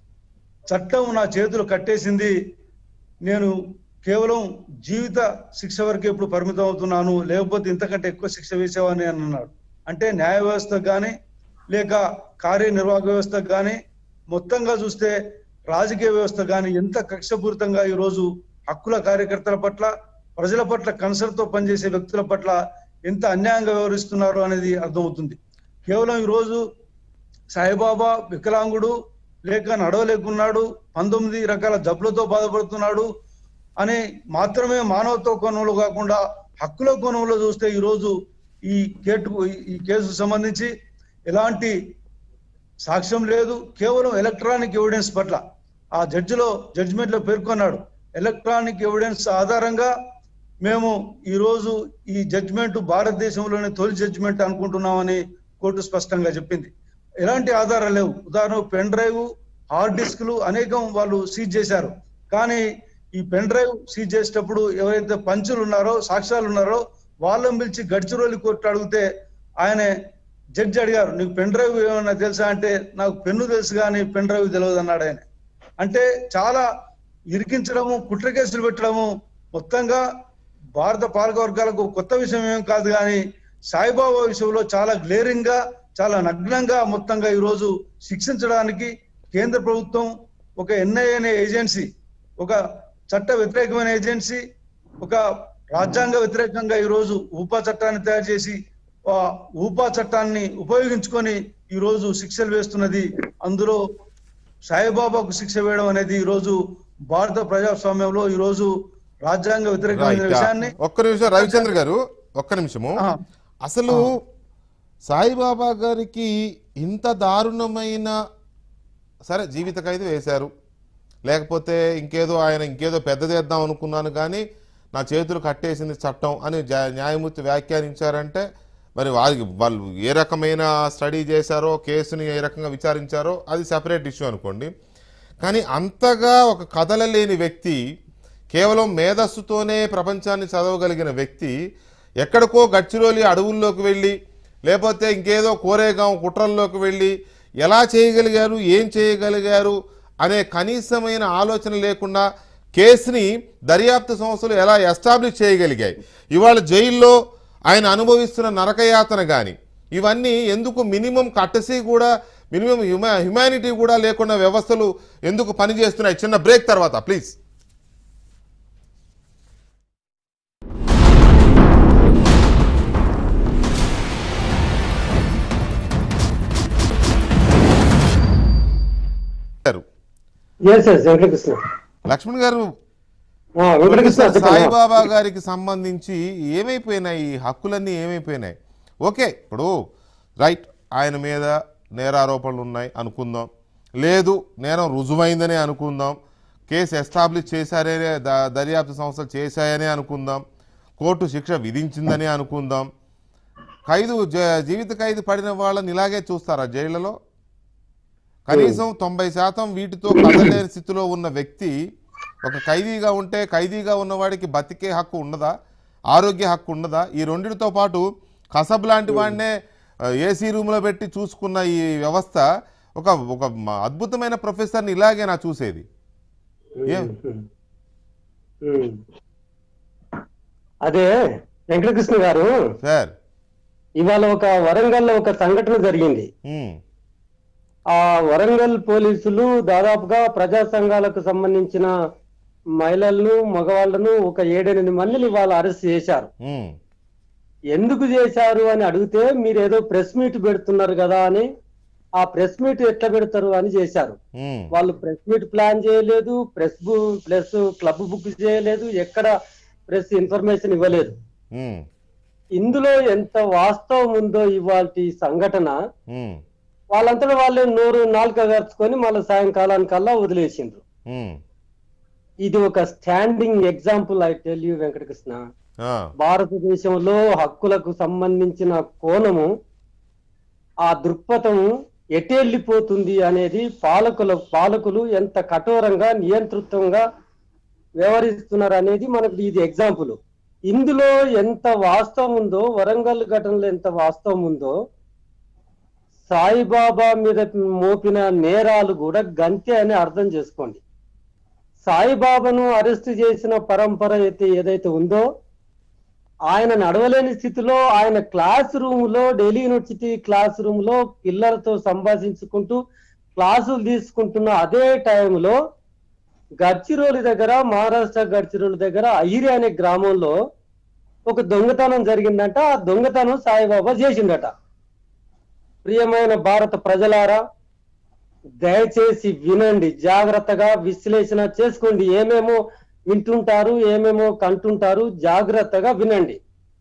చట్టం నా చేతులు కట్టేసింది నేను కేవలం జీవిత శిక్ష వరకే ఇప్పుడు పరిమితం అవుతున్నాను లేకపోతే ఇంతకంటే ఎక్కువ శిక్ష వేసేవాని అని అన్నాడు అంటే న్యాయ వ్యవస్థకు కానీ లేక కార్యనిర్వాహక వ్యవస్థకు కానీ మొత్తంగా చూస్తే రాజకీయ వ్యవస్థ కానీ ఎంత కక్షపూరితంగా ఈ రోజు హక్కుల కార్యకర్తల పట్ల ప్రజల పట్ల కన్సర్న్ తో పనిచేసే వ్యక్తుల పట్ల ఎంత అన్యాయంగా వ్యవహరిస్తున్నారు అనేది అర్థమవుతుంది కేవలం ఈ రోజు సాయిబాబా వికలాంగుడు లేక నడవలేకున్నాడు పంతొమ్మిది రకాల జబ్బులతో బాధపడుతున్నాడు అని మాత్రమే మానవత్వ కోణంలో కాకుండా హక్కుల కోణంలో చూస్తే ఈ రోజు ఈ కేటు ఈ కేసుకు సంబంధించి ఎలాంటి సాక్ష్యం లేదు కేవలం ఎలక్ట్రానిక్ ఎవిడెన్స్ పట్ల ఆ జడ్జిలో జడ్జిమెంట్ లో పేర్కొన్నాడు ఎలక్ట్రానిక్ ఎవిడెన్స్ ఆధారంగా మేము ఈ రోజు ఈ జడ్జిమెంట్ భారతదేశంలోనే తొలి జడ్జిమెంట్ అనుకుంటున్నామని కోర్టు స్పష్టంగా చెప్పింది ఎలాంటి ఆధారాలు లేవు ఉదాహరణ పెన్ డ్రైవ్ హార్డ్ డిస్క్లు అనేకం వాళ్ళు సీజ్ చేశారు కానీ ఈ పెన్ డ్రైవ్ సీజ్ చేసేటప్పుడు ఎవరైతే పంచులు ఉన్నారో సాక్ష్యాలు ఉన్నారో వాళ్ళని పిలిచి గడ్చిరోలి కోర్టు అడిగితే ఆయన జడ్జి అడిగారు నీకు పెన్ డ్రైవ్ ఏమన్నా తెలుసా అంటే నాకు పెన్ను తెలుసు కానీ పెన్ డ్రైవ్ తెలియదు అన్నాడు ఆయన అంటే చాలా ఇరికించడము కుట్ర కేసులు పెట్టడము మొత్తంగా భారత పాలక వర్గాలకు కొత్త విషయం ఏం కాదు కానీ సాయిబాబా విషయంలో చాలా గ్లేరింగ్ గా చాలా నగ్నంగా మొత్తంగా ఈ రోజు శిక్షించడానికి కేంద్ర ప్రభుత్వం ఒక ఎన్ఐఏ అనే ఏజెన్సీ ఒక చట్ట వ్యతిరేకమైన ఏజెన్సీ ఒక రాజ్యాంగ వ్యతిరేకంగా ఈ రోజు ఊపా చట్టాన్ని తయారు చేసి ఆ ఊపా చట్టాన్ని ఉపయోగించుకొని ఈ రోజు శిక్షలు వేస్తున్నది అందులో సాయిబాబాకు శిక్ష వేయడం అనేది ఈ రోజు భారత ప్రజాస్వామ్యంలో ఈ రోజు రాజ్యాంగ వ్యతిరేకమైన రైట్. విషయాన్ని ఒక్క నిమిషం రవిచంద్ర గారు ఒక్క నిమిషము ఆ, అసలు సాయిబాబా గారికి ఇంత దారుణమైన సరే జీవిత ఖైదు వేశారు లేకపోతే ఇంకేదో ఆయన ఇంకేదో పెద్దదేద్దాం అనుకున్నాను కానీ నా చేతులు కట్టేసింది చట్టం అని జా- న్యాయమూర్తి వ్యాఖ్యానించారంటే మరి వారికి వాళ్ళు ఏ రకమైన స్టడీ చేశారో కేసుని ఏ రకంగా విచారించారో అది సెపరేట్ ఇష్యూ అనుకోండి కానీ అంతగా ఒక కదలలేని వ్యక్తి కేవలం మేధస్సుతోనే ప్రపంచాన్ని చదవగలిగిన వ్యక్తి ఎక్కడికో గచ్చిరోలి అడవుల్లోకి వెళ్ళి లేకపోతే ఇంకేదో కోరేగాం కుట్రల్లోకి వెళ్ళి ఎలా చేయగలిగారు ఏం చేయగలిగారు అనే కనీసమైన ఆలోచన లేకుండా కేసుని దర్యాప్తు సంస్థలు ఎలా ఎస్టాబ్లిష్ చేయగలిగాయి ఇవాళ జైల్లో ఆయన అనుభవిస్తున్న నరకయాతన కానీ ఇవన్నీ ఎందుకు మినిమం కట్టసి కూడా మినిమం హ్యుమా హ్యుమానిటీ కూడా లేకుండా వ్యవస్థలు ఎందుకు పనిచేస్తున్నాయి చిన్న బ్రేక్ తర్వాత ప్లీజ్ గారు ఎస్ ఎస్ వెంకటకృష్ణ లక్ష్మణ్ గారు ఆ, వెంకటకృష్ణ ప్రొఫెసర్ చెప్పండి. సాయిబాబా గారికి సంబంధించి ఏమైపోయినాయి ఈ హక్కులన్నీ ఏమైపోయినాయి ఓకే ఇప్పుడు రైట్ ఆయన మీద నేరారోపణలు ఉన్నాయి అనుకుందాం లేదు నేరం రుజువైందనే అనుకుందాం కేసు ఎస్టాబ్లిష్ చేశారనే ద- దర్యాప్తు సంస్థలు చేశాయనే అనుకుందాం కోర్టు శిక్ష విధించిందని అనుకుందాం ఖైదు జ- జీవిత ఖైదు పడిన వాళ్ళని ఇలాగే చూస్తారా జైళ్లలో కనీసం తొంభై శాతం వీటితో కదలేని స్థితిలో ఉన్న వ్యక్తి ఒక ఖైదీగా ఉంటే ఖైదీగా ఉన్నవాడికి బతికే హక్కు ఉండదా ఆరోగ్య హక్కు ఉండదా ఈ రెండిటితో పాటు కసబ్ లాంటి వాడినే ఏసీ రూమ్లో పెట్టి చూసుకున్న ఈ వ్యవస్థ ఒక ఒక మ- అద్భుతమైన ప్రొఫెసర్ని ఇలాగే నా చూసేది ఏం ఉమ్. అదే వెంకటకృష్ణ గారు సార్ ఇవాళ ఒక వరంగల్లో ఒక సంఘటన జరిగింది ఉమ్, ఆ వరంగల్ పోలీసులు దాదాపుగా ప్రజా సంఘాలకు సంబంధించిన మహిళలను మగవాళ్ళను ఒక ఏడెనిమిది మందిని వాళ్ళు అరెస్ట్ చేశారు ఉమ్, ఎందుకు చేశారు అని అడిగితే మీరు ఏదో ప్రెస్ మీట్ పెడుతున్నారు కదా అని ఆ ప్రెస్ మీట్ ఎట్లా పెడతారు అని చేశారు ఉమ్, వాళ్ళు ప్రెస్ మీట్ ప్లాన్ చేయలేదు ప్రెస్ ప్లస్ క్లబ్ బుక్ చేయలేదు ఎక్కడ ప్రెస్ ఇన్ఫర్మేషన్ ఇవ్వలేదు ఉమ్, ఇందులో ఎంత వాస్తవం ఉందో ఇవాళ సంఘటన ఉమ్, వాళ్ళంతటా వాళ్ళే నోరు నాలుక గర్చుకొని మళ్ళీ సాయంకాలానికల్లా వదిలేసిండ్రు ఉమ్, ఇది ఒక standing example I tell you Venkatakrishna ఆ, భారతదేశంలో హక్కులకు సంబంధించిన కోణము ఆ దృక్పథం ఎటెళ్ళిపోతుంది అనేది పాలకుల పాలకులు ఎంత కఠోరంగా నియంతృత్వంగా వ్యవహరిస్తున్నారు అనేది మనకు ఇది ఎగ్జాంపుల్ ఇందులో ఎంత వాస్తవం ఉందో వరంగల్ ఘటనలో ఎంత వాస్తవం ఉందో సాయిబాబా మీద మోపిన నేరాలు కూడా గంతే అని అర్థం చేసుకోండి సాయిబాబాను అరెస్ట్ చేసిన పరంపర అయితే ఏదైతే ఉందో ఆయన నడవలేని స్థితిలో ఆయన క్లాస్ రూమ్ లో ఢిల్లీ యూనివర్సిటీ క్లాస్ రూమ్ లో పిల్లలతో సంభాషించుకుంటూ క్లాసులు తీసుకుంటున్న అదే టైంలో గడ్చిరోలి దగ్గర మహారాష్ట్ర గడ్చిరోలి దగ్గర ఐరి అనే గ్రామంలో ఒక దొంగతనం జరిగిందంట ఆ దొంగతనం సాయిబాబా చేసిండట ప్రియమైన భారత ప్రజలారా దయచేసి వినండి జాగ్రత్తగా విశ్లేషణ చేసుకోండి ఏమేమో వింటుంటారు ఏమేమో కంటుంటారు జాగ్రత్తగా వినండి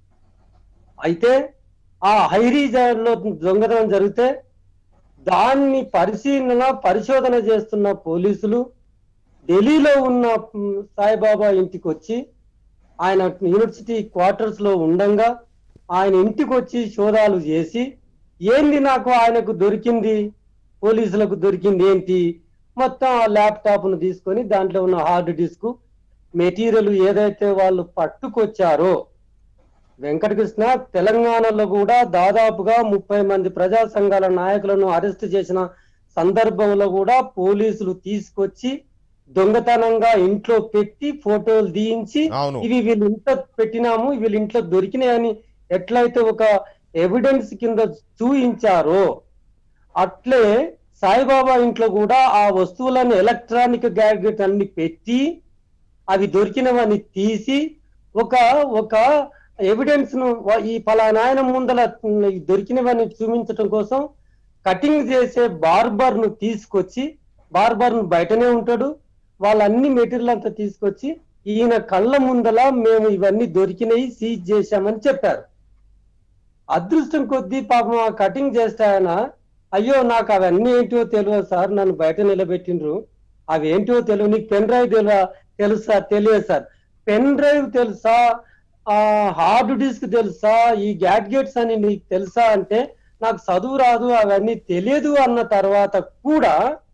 అయితే ఆ హైరీజాలో దొంగతనం జరిగితే దాన్ని పరిశీలన పరిశోధన చేస్తున్న పోలీసులు ఢిల్లీలో ఉన్న మ్, సాయిబాబా ఇంటికి వచ్చి ఆయన యూనివర్సిటీ క్వార్టర్స్ లో ఉండంగా ఆయన ఇంటికి వచ్చి శోధాలు చేసి ఏంది నాకు ఆయనకు దొరికింది పోలీసులకు దొరికింది ఏంటి మొత్తం ఆ ల్యాప్టాప్ ను తీసుకొని దాంట్లో ఉన్న హార్డ్ డిస్క్ మెటీరియల్ ఏదైతే వాళ్ళు పట్టుకొచ్చారో వెంకటకృష్ణ తెలంగాణలో కూడా దాదాపుగా ముప్పై మంది ప్రజా సంఘాల నాయకులను అరెస్ట్ చేసిన సందర్భంలో కూడా పోలీసులు తీసుకొచ్చి దొంగతనంగా ఇంట్లో పెట్టి ఫోటోలు తీయించి అవును. ఇవి వీళ్ళు ఇంట్లో పెట్టినాము వీళ్ళ ఇంట్లో దొరికినాయని ఎట్లయితే ఒక ఎవిడెన్స్ కింద చూయించారో అట్లే సాయిబాబా ఇంట్లో కూడా ఆ వస్తువులను ఎలక్ట్రానిక్ గ్యాడ్జెట్ అన్ని పెట్టి అవి దొరికినవని తీసి ఒక ఒక ఎవిడెన్స్ ను వ- ఈ ఫలానా ఆయన ముందల ఉమ్, ఇవి దొరికినవని చూపించడం కోసం కటింగ్ చేసే బార్బర్ ను తీసుకొచ్చి బార్బర్ బయటనే ఉంటాడు వాళ్ళన్ని మెటీరియల్ అంతా తీసుకొచ్చి ఈయన కళ్ళ ముందల మేము ఇవన్నీ దొరికినాయి సీజ్ చేశామని చెప్పారు అదృష్టం కొద్దీ పాపం ఆ కటింగ్ చేస్తే ఆయన అయ్యో నాకు అవన్నీ ఏంటో తెలియదు సార్ నన్ను బయట నిలబెట్టిండ్రు అవి ఏంటో తెలియదు నీకు పెన్ డ్రైవ్ తెలియ తెలుసా తెలియదు సార్ పెన్ డ్రైవ్ తెలుసా ఆ హార్డ్ డిస్క్ తెలుసా ఈ గ్యాడ్గెట్స్ అని నీకు తెలుసా అంటే నాకు చదువు రాదు అవన్నీ తెలియదు అన్న తర్వాత కూడా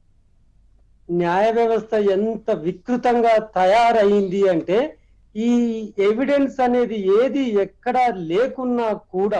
న్యాయ వ్యవస్థ ఎంత వికృతంగా తయారైంది అంటే ఈ ఎవిడెన్స్ అనేది ఏది ఎక్కడా లేకున్నా కూడా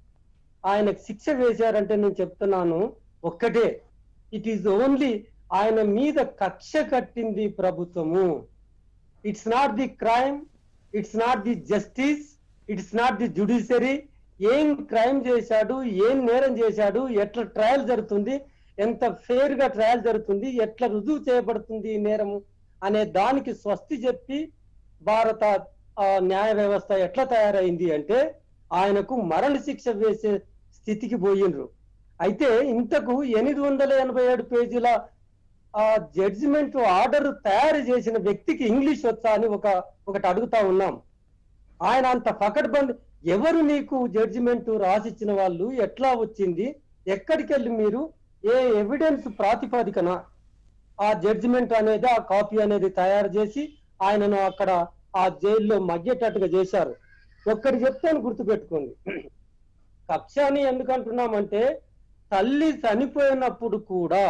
ఆయనకు శిక్ష వేశారంటే నేను చెప్తున్నాను ఒక్కటే ఇట్ ఈస్ ఓన్లీ ఆయన మీద కక్ష కట్టింది ప్రభుత్వము it's not the crime it's not the justice it's not the judiciary ఏం క్రైమ్ చేశాడు ఏం నేరం చేశాడు ఎట్లా ట్రయల్ జరుగుతుంది ఎంత ఫేర్ గా ట్రయల్ జరుగుతుంది ఎట్లా రుజువు చేయబడుతుంది ఈ నేరము అనే దానికి స్వస్తి చెప్పి భారత ఆ, న్యాయ వ్యవస్థ ఎట్లా తయారైంది అంటే ఆయనకు మరణ శిక్ష వేసే స్థితికి పోయిండ్రు అయితే ఇంతకు ఎనిమిది వందల ఎనభై ఏడు పేజీల ఆ జడ్జిమెంట్ ఆర్డర్ తయారు చేసిన వ్యక్తికి ఇంగ్లీష్ వచ్చా అని ఒక ఒకటి అడుగుతా ఉన్నాం ఆయన అంత ఫకడ్బంద్ ఎవరు నీకు జడ్జిమెంట్ రాసిచ్చిన వాళ్ళు ఎట్లా వచ్చింది ఎక్కడికి వెళ్ళి మీరు ఏ ఎవిడెన్స్ ప్రాతిపదికన ఆ జడ్జిమెంట్ అనేది ఆ కాపీ అనేది తయారు చేసి ఆయనను అక్కడ ఆ జైల్లో మగ్గేటట్టుగా చేశారు ఒక్కటి చెప్తాను గుర్తుపెట్టుకోండి కక్ష అని ఎందుకు అంటున్నామంటే తల్లి చనిపోయినప్పుడు కూడా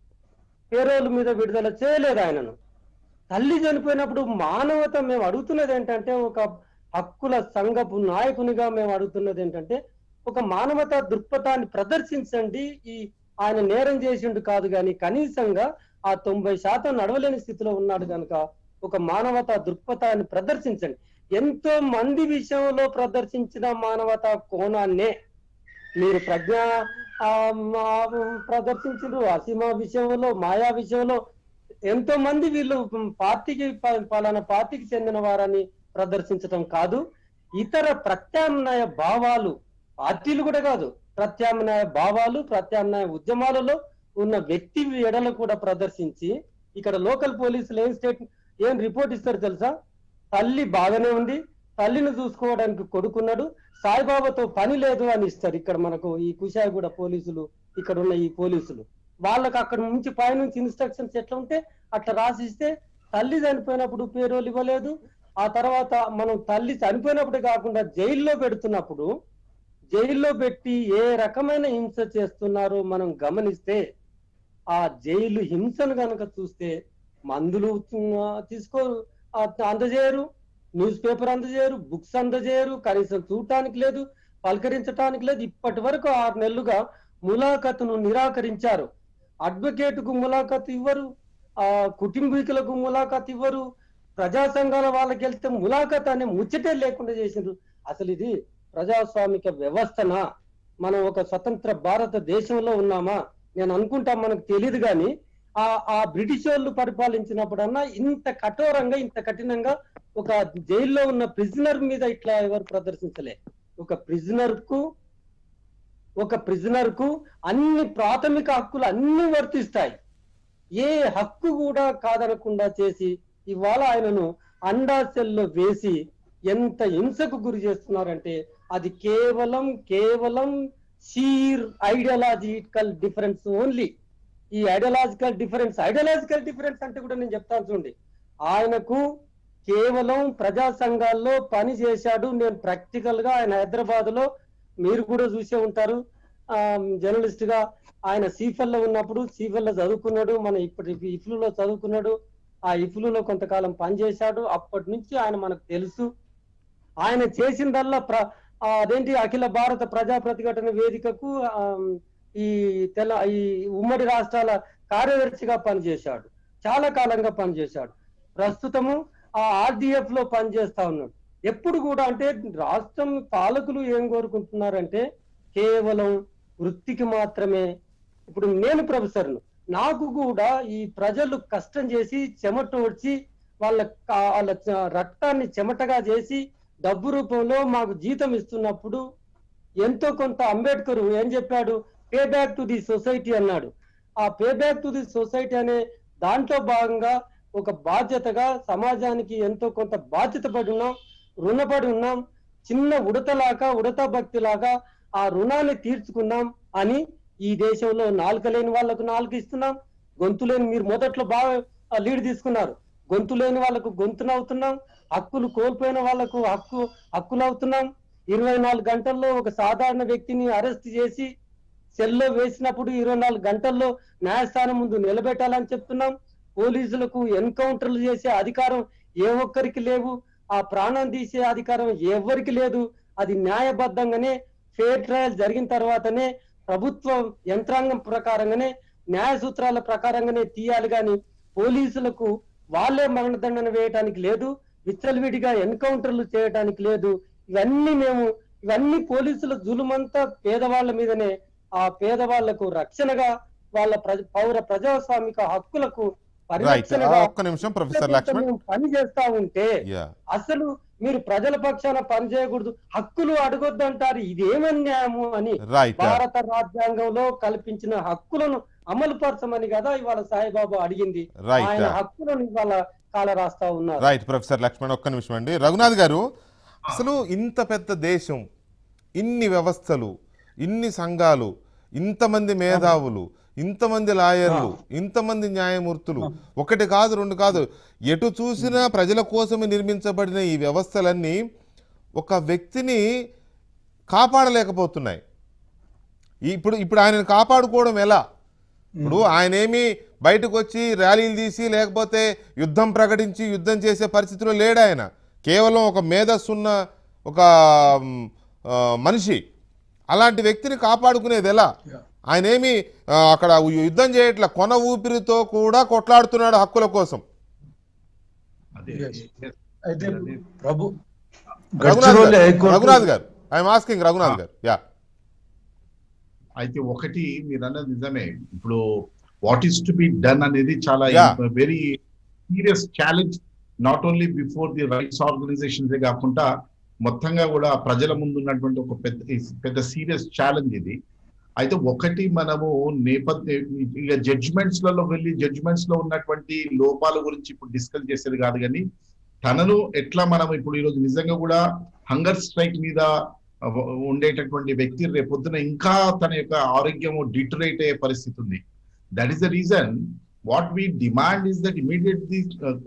పేరోల మీద విడుదల చేయలేదు ఆయనను తల్లి చనిపోయినప్పుడు మానవత మేము అడుగుతున్నది ఏంటంటే ఒక హక్కుల సంఘపు నాయకునిగా మేము అడుగుతున్నది ఏంటంటే ఒక మానవతా దృక్పథాన్ని ప్రదర్శించండి ఈ ఆయన నేరం చేసిండు కాదు కానీ కనీసంగా ఆ తొంభై శాతం నడవలేని స్థితిలో ఉన్నాడు కనుక ఒక మానవతా దృక్పథాన్ని ప్రదర్శించండి ఎంతో మంది విషయంలో ప్రదర్శించిన మానవతా కోణాన్నే మీరు ప్రజ్ఞ ఆ, మా, ప్రదర్శించారు అసీమ విషయంలో మాయా విషయంలో ఎంతో మంది వీళ్ళు పార్టీకి ప- పలానా పార్టీకి చెందిన వారని ప్రదర్శించడం కాదు ఇతర ప్రత్యామ్నాయ భావాలు పార్టీలు కూడా కాదు ప్రత్యామ్నాయ భావాలు ప్రత్యామ్నాయ ఉద్యమాలలో ఉన్న వ్యక్తి ఎడల కూడా ప్రదర్శించి ఇక్కడ లోకల్ పోలీసులు ఏం స్టేట్ ఏం రిపోర్ట్ ఇస్తారు తెలుసా తల్లి బాగానే ఉంది తల్లిని చూసుకోవడానికి కొడుకున్నాడు సాయిబాబాతో పని లేదు అని ఇస్తారు ఇక్కడ మనకు ఈ కుషాయిగూడ పోలీసులు ఇక్కడ ఉన్న ఈ పోలీసులు వాళ్ళకి అక్కడ నుంచి పైనుంచి ఇన్స్ట్రక్షన్స్ ఎట్లా ఉంటే అట్లా రాసిస్తే తల్లి చనిపోయినప్పుడు పేరోలు ఇవ్వలేదు ఆ తర్వాత మనం తల్లి చనిపోయినప్పుడు కాకుండా జైల్లో పెడుతున్నప్పుడు జైల్లో పెట్టి ఏ రకమైన హింస చేస్తున్నారో మనం గమనిస్తే ఆ జైలు హింసను గనక చూస్తే మందులు ఆ, తీసుకో ఆ, అందజేయరు న్యూస్ పేపర్ అందజేయరు బుక్స్ అందజేయరు కనీసం చూడటానికి లేదు పలకరించటానికి లేదు ఇప్పటి వరకు ఆరు నెలలుగా ములాఖతును నిరాకరించారు అడ్వకేట్ కు ములాఖత్ ఇవ్వరు ఆ కుటుంబీకులకు ములాఖత్ ఇవ్వరు ప్రజా సంఘాల వాళ్ళకి వెళ్తే ములాఖత్ అనే ముచ్చటే లేకుండా చేసిండ్రు అసలు ఇది ప్రజాస్వామిక వ్యవస్థనా మనం ఒక స్వతంత్ర భారతదేశంలో ఉన్నామా నేను అనుకుంటా మనకు తెలియదు కానీ ఆ ఆ బ్రిటిష్ వాళ్ళు పరిపాలించినప్పుడన్నా ఇంత కఠోరంగా ఇంత కఠినంగా ఒక జైల్లో ఉన్న ప్రిజనర్ మీద ఇట్లా ఎవరు ప్రదర్శించలే ఒక ప్రిజనర్ కు ఒక ప్రిజనర్ కు అన్ని ప్రాథమిక హక్కులు అన్ని వర్తిస్తాయి ఏ హక్కు కూడా కాదనకుండా చేసి ఇవాళ ఆయనను అండా సెల్లో వేసి ఎంత హింసకు గురి చేస్తున్నారంటే అది కేవలం కేవలం షీర్ ఐడియాలజికల్ డిఫరెన్స్ ఓన్లీ ఈ ఐడియాలజికల్ డిఫరెన్స్ ఐడియాలజికల్ డిఫరెన్స్ అంటే కూడా నేను చెప్తాను చూడండి ఆయనకు కేవలం ప్రజా సంఘాల్లో పని చేశాడు నేను ప్రాక్టికల్ గా ఆయన హైదరాబాద్ లో మీరు కూడా చూసే ఉంటారు ఆ జర్నలిస్ట్ గా ఆయన సీఫెల్ లో ఉన్నప్పుడు సీఫెల్ లో చదువుకున్నాడు మన ఇప్పటి ఇఫ్లులో చదువుకున్నాడు ఆ ఇఫ్లులో కొంతకాలం పనిచేశాడు అప్పటి నుంచి ఆయన మనకు తెలుసు ఆయన చేసిందల్లా ప్ర ఆ, అదేంటి అఖిల భారత ప్రజా ప్రతిఘటన వేదికకు ఆ, ఈ తెల ఈ ఉమ్మడి రాష్ట్రాల కార్యదర్శిగా పనిచేశాడు చాలా కాలంగా పనిచేశాడు ప్రస్తుతము ఆ ఆర్డిఎఫ్ లో పనిచేస్తా ఉన్నాడు ఎప్పుడు కూడా అంటే రాష్ట్రం పాలకులు ఏం కోరుకుంటున్నారంటే కేవలం వృత్తికి మాత్రమే ఇప్పుడు నేను ప్రొఫెసర్ను నాకు కూడా ఈ ప్రజలు కష్టం చేసి చెమట వచ్చి వాళ్ళ కా- వాళ్ళ చ- రక్తాన్ని చెమటగా చేసి డబ్బు రూపంలో మాకు జీతం ఇస్తున్నప్పుడు ఎంతో కొంత అంబేద్కర్ ఏం చెప్పాడు pay back to the society అన్నాడు ఆ pay back to the society అనే దాంట్లో భాగంగా ఒక బాధ్యతగా సమాజానికి ఎంతో కొంత బాధ్యత పడి ఉన్నాం రుణపడి ఉన్నాం చిన్న ఉడతలాగా ఉడత భక్తిలాగా ఆ రుణాన్ని తీర్చుకున్నాం అని ఈ దేశంలో నాలుక లేని వాళ్ళకు నాలుగు ఇస్తున్నాం గొంతు లేని మీరు మొదట్లో బాగా ఆ లీడ్ తీసుకున్నారు గొంతు లేని వాళ్ళకు గొంతునవుతున్నాం హక్కులు కోల్పోయిన వాళ్ళకు హక్కు హక్కులు అవుతున్నాం ఇరవై నాలుగు గంటల్లో ఒక సాధారణ వ్యక్తిని అరెస్ట్ చేసి సెల్లో వేసినప్పుడు ఇరవై నాలుగు గంటల్లో న్యాయస్థానం ముందు నిలబెట్టాలని చెప్తున్నాం పోలీసులకు ఎన్కౌంటర్లు చేసే అధికారం ఏ ఒక్కరికి లేవు ఆ ప్రాణం తీసే అధికారం ఎవరికి లేదు అది న్యాయబద్ధంగానే ఫేర్ ట్రయల్ జరిగిన తర్వాతనే ప్రభుత్వ యంత్రాంగం ప్రకారంగానే న్యాయ సూత్రాల ప్రకారంగానే తీయాలి కానీ పోలీసులకు వాళ్ళే మరణదండన వేయటానికి లేదు విచ్చలవిడిగా ఎన్కౌంటర్లు చేయటానికి లేదు ఇవన్నీ మేము ఇవన్నీ పోలీసుల జులుమంతా పేదవాళ్ళ మీదనే ఆ పేదవాళ్లకు రక్షణగా వాళ్ళ ప్రజ పౌర ప్రజాస్వామిక హక్కులకు రైట్ పరిరక్షణగా ఒక్క నిమిషం ప్రొఫెసర్ లక్ష్మణ్ మేము పని చేస్తా ఉంటే యా అసలు మీరు ప్రజల పక్షాన పని చేయకూడదు హక్కులు అడగొద్దు అంటారు ఇదేమన్యాయము అని రైట్ భారత రాజ్యాంగంలో కల్పించిన హక్కులను అమలు పరచమని కదా ఇవాళ సాయిబాబా అడిగింది రైట్ ఆయన హక్కులను ఇవాళ కాల రాస్తా ఉన్నారు రైట్ ప్రొఫెసర్ లక్ష్మణ్ ఒక్క నిమిషం అండి రఘునాథ్ గారు అసలు ఇంత పెద్ద దేశం ఇన్ని వ్యవస్థలు ఇన్ని సంఘాలు ఇంతమంది మేధావులు ఇంతమంది లాయర్లు ఇంతమంది న్యాయమూర్తులు ఒకటి కాదు రెండు కాదు ఎటు చూసినా ప్రజల కోసమే నిర్మించబడిన ఈ వ్యవస్థలన్నీ ఒక వ్యక్తిని కాపాడలేకపోతున్నాయి ఇప్పుడు ఇప్పుడు ఆయనను కాపాడుకోవడం ఎలా ఇప్పుడు ఆయన ఏమి బయటకు వచ్చి ర్యాలీలు తీసి లేకపోతే యుద్ధం ప్రకటించి యుద్ధం చేసే పరిస్థితిలో లేడు ఆయన కేవలం ఒక మేధస్సున్న ఒక మ్, ఆ, మనిషి అలాంటి వ్యక్తిని కాపాడుకునేది ఎలా ఆయన ఏమి ఆ, అక్కడ యుద్ధం చేయట్ల కొన ఊపిరితో కూడా కొట్లాడుతున్నాడు హక్కుల కోసం అదే Yes. అయితే ప్రభు రఘునాథ్ గడ్చిరోలి గారు హైకోర్టు రఘునాథ్ గారు ఐఎమ్ ఆస్కింగ్ రఘునాథ్ గారు యా అయితే ఒకటి మీరు అన్నది నిజమే ఇప్పుడు what is to be done అనేది చాలా Yeah. Very serious challenge not only before the rights organisations కాకుండా మొత్తంగా కూడా ప్రజల ముందు ఉన్నటువంటి ఒక పెద్ద పెద్ద సీరియస్ ఛాలెంజ్ ఇది అయితే ఒకటి మనము నేపథ్య ఇక జడ్జిమెంట్స్ లలో వెళ్ళి జడ్జిమెంట్స్ లో ఉన్నటువంటి లోపాల గురించి ఇప్పుడు డిస్కస్ చేసేది కాదు కానీ తనను ఎట్లా మనం ఇప్పుడు ఈరోజు నిజంగా కూడా హంగర్ స్ట్రైక్ మీద ఉండేటటువంటి వ్యక్తి రేపొద్దున ఇంకా తన యొక్క ఆరోగ్యము డిటరేట్ అయ్యే పరిస్థితి ఉంది that is the reason what we demand is that immediate the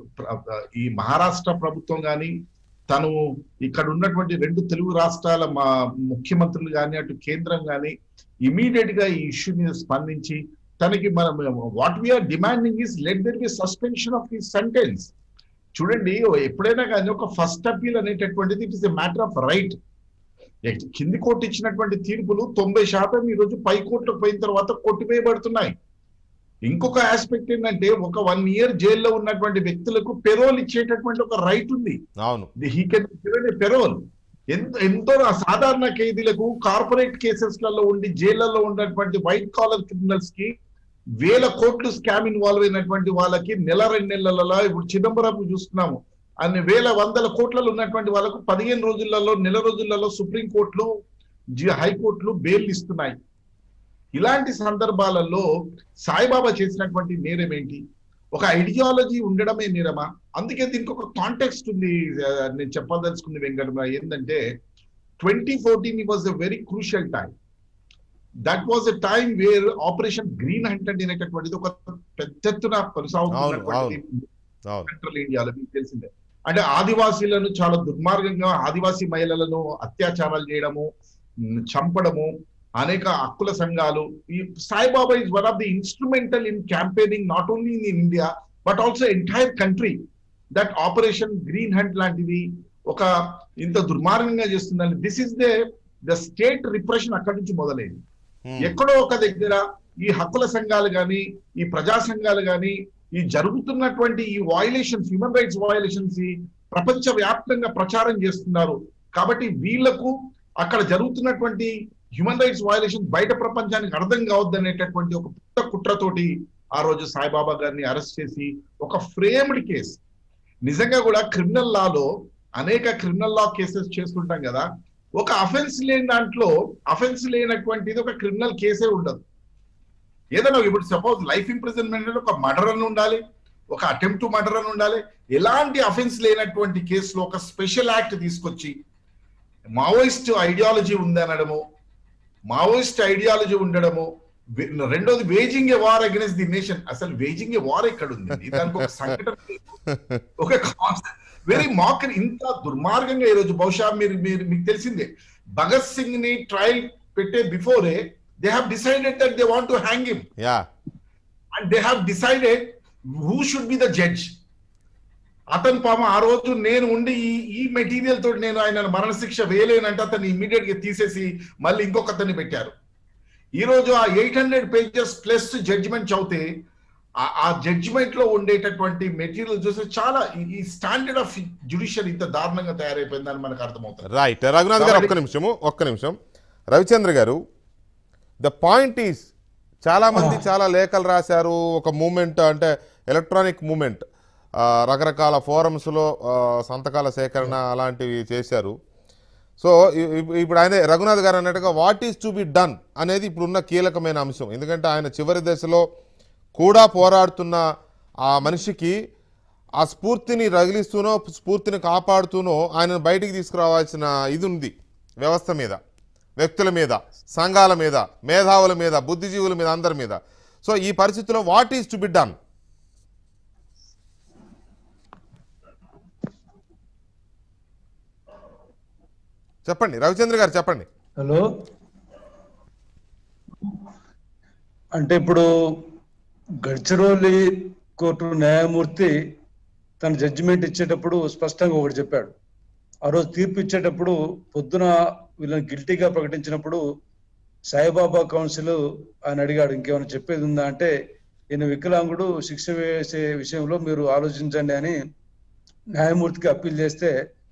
ఈ మహారాష్ట్ర ప్రభుత్వం కానీ తను ఇక్కడ ఉన్నటువంటి రెండు తెలుగు రాష్ట్రాల మా ముఖ్యమంత్రులు కానీ అటు కేంద్రం కానీ ఇమీడియట్ గా ఈ ఇష్యూ మీద స్పందించి తనకి మనం what we are demanding is let there be suspension of his sentence చూడండి ఎప్పుడైనా కానీ ఒక ఫస్ట్ అపీల్ అనేటటువంటిది it is a matter of right కింది కోర్టు ఇచ్చినటువంటి తీర్పులు తొంభై శాతం ఈ రోజు పై కోర్టుకు పోయిన తర్వాత కొట్టివేయబడుతున్నాయి ఇంకొక ఆస్పెక్ట్ ఏంటంటే ఒక వన్ ఇయర్ జైల్లో ఉన్నటువంటి వ్యక్తులకు పెరోల్ ఇచ్చేటటువంటి ఒక రైట్ ఉంది అవును హీ కెన్ పెరోల్ ఎంతో ఎంతో సాధారణ ఖైదీలకు కార్పొరేట్ కేసెస్ లలో ఉండి జైళ్లలో ఉన్నటువంటి వైట్ కాలర్ క్రిమినల్స్ కి వేల కోట్లు స్కామ్ ఇన్వాల్వ్ అయినటువంటి వాళ్ళకి నెల రెండు నెలలలో ఇప్పుడు చిదంబరం చూస్తున్నాము అన్ని వేల వందల కోట్లలో ఉన్నటువంటి వాళ్ళకు పదిహేను రోజులలో నెల రోజులలో సుప్రీం కోర్టులు జి- హైకోర్టులు బెయిల్ ఇస్తున్నాయి ఇలాంటి సందర్భాలలో సాయిబాబా చేసినటువంటి నేరం ఏంటి ఒక ఐడియాలజీ ఉండడమే నేరమా అందుకే దీనికి ఒక కాంటెక్స్ట్ ఉంది ఆ, నేను చెప్పదలుచుకుంది వెంకట ఏంటంటే twenty fourteen was a very crucial time that was a time where operation green hunted అనేటటువంటిది ఒక పెద్ద ఎత్తున కొనసాగుతున్నటువంటి అవును సెంట్రల్ ఇండియాలో మీకు తెలిసిందే అంటే ఆదివాసీలను చాలా దుర్మార్గంగా ఆదివాసీ మహిళలను అత్యాచారాలు చేయడము ఉమ్, చంపడము అనేక హక్కుల సంఘాలు ఈ Saibaba is one of the instrumental in campaigning not only in India but also entire country that operation green hunt లాంటిది ఒక ఇంత దుర్మార్గంగా చేస్తుందని this is the the state repression అక్కడి నుంచి మొదలైంది Hmm. ఎక్కడో ఒక దగ్గర ఈ హక్కుల సంఘాలు గాని ఈ ప్రజా సంఘాలు గాని ఈ జరుగుతున్నటువంటి ఈ వయలేషన్స్ హ్యూమన్ రైట్స్ వయలేషన్స్ ప్రపంచ వ్యాప్తంగా ప్రచారం చేస్తున్నారు కాబట్టి వీళ్లకు అక్కడ జరుగుతున్నటువంటి హ్యూమన్ రైట్స్ వయలేషన్ బయట ప్రపంచానికి అర్థం కావద్దనేటటువంటి ఒక పెద్ద కుట్రతోటి ఆ రోజు సాయిబాబా గారిని అరెస్ట్ చేసి ఒక ఫ్రేమ్డ్ కేసు నిజంగా కూడా క్రిమినల్ లాలో అనేక క్రిమినల్ లా కేసెస్ చేస్తుంటాం కదా ఒక అఫెన్స్ లేని దాంట్లో అఫెన్స్ లేనటువంటిది ఒక క్రిమినల్ కేసే ఉండదు ఏదైనా ఇప్పుడు సపోజ్ లైఫ్ ఇంప్రిజన్మెంట్ ఒక మర్డర్ అని ఉండాలి ఒక అటెంప్ట్ టు మర్డర్ అని ఉండాలి ఎలాంటి అఫెన్స్ లేనటువంటి కేసులో ఒక స్పెషల్ యాక్ట్ తీసుకొచ్చి మావోయిస్ట్ ఐడియాలజీ ఉందనడము మావోయిస్ట్ ఐడియాలజీ ఉండడము వే- రెండోది waging a war against the nation అసలు వేజింగ్ ఏ వార్ ఎక్కడ ఉంది దానికి ఒక సంఘటన ఒక వెరీ మాక్ ఇంత దుర్మార్గంగా ఈ రోజు బహుశా మీరు మీరు మీకు తెలిసిందే భగత్ సింగ్ ని ట్రయల్ పెట్టే before they have decided that they want to hang him yeah and they have decided who should be the judge అతను పాప ఆ రోజు నేను ఉండి ఈ ఈ మెటీరియల్ తోటి నేను ఆయన మరణశిక్ష వేయలేనంటే అతన్ని ఇమీడియట్ గా తీసేసి మళ్ళీ ఇంకొక అతన్ని పెట్టారు ఈ రోజు ఆ eight hundred pages plus judgement చదివితే ఆ- ఆ జడ్జిమెంట్ లో ఉండేటటువంటి మెటీరియల్ చూస్తే చాలా ఈ- ఈ స్టాండర్డ్ ఆఫ్ జ్యుడిషియల్ ఇంత దారుణంగా తయారైపోయిందని మనకు అర్థమవుతుంది రైట్ రఘునాథ్ గారు ఒక్క నిమిషము ఒక్క నిమిషం రవిచంద్ర గారు ద పాయింట్ ఈస్ చాలా మంది చాలా లేఖలు రాశారు ఒక మూమెంట్ అంటే ఎలక్ట్రానిక్ మూమెంట్ రకరకాల ఫోరమ్స్లో సంతకాల సేకరణ అలాంటివి చేశారు సో ఇ- ఇ- ఇప్పుడు ఆయన రఘునాథ్ గారు అన్నట్టుగా what is to be done అనేది ఇప్పుడున్న కీలకమైన అంశం ఎందుకంటే ఆయన చివరి దశలో కూడా పోరాడుతున్న ఆ మనిషికి ఆ స్ఫూర్తిని రగిలిస్తూనో స్ఫూర్తిని కాపాడుతూనో ఆయనను బయటికి తీసుకురావాల్సిన ఇది ఉంది వ్యవస్థ మీద వ్యక్తుల మీద సంఘాల మీద మేధావుల మీద బుద్ధిజీవుల మీద అందరి మీద సో ఈ పరిస్థితిలో what is to be done చెప్పండి రవిచంద్ర గారు చెప్పండి హలో అంటే ఇప్పుడు గడ్చిరోలి కోర్టు న్యాయమూర్తి తన జడ్జిమెంట్ ఇచ్చేటప్పుడు స్పష్టంగా ఒకటి చెప్పాడు ఆ రోజు తీర్పు ఇచ్చేటప్పుడు పొద్దున వీళ్ళని గిల్టీగా ప్రకటించినప్పుడు సాయిబాబా కౌన్సిల్ ఆయన అడిగాడు ఇంకేమైనా చెప్పేది ఉందా అంటే ఈయన వికలాంగుడు శిక్ష వేసే విషయంలో మీరు ఆలోచించండి అని న్యాయమూర్తికి అప్పీల్ చేస్తే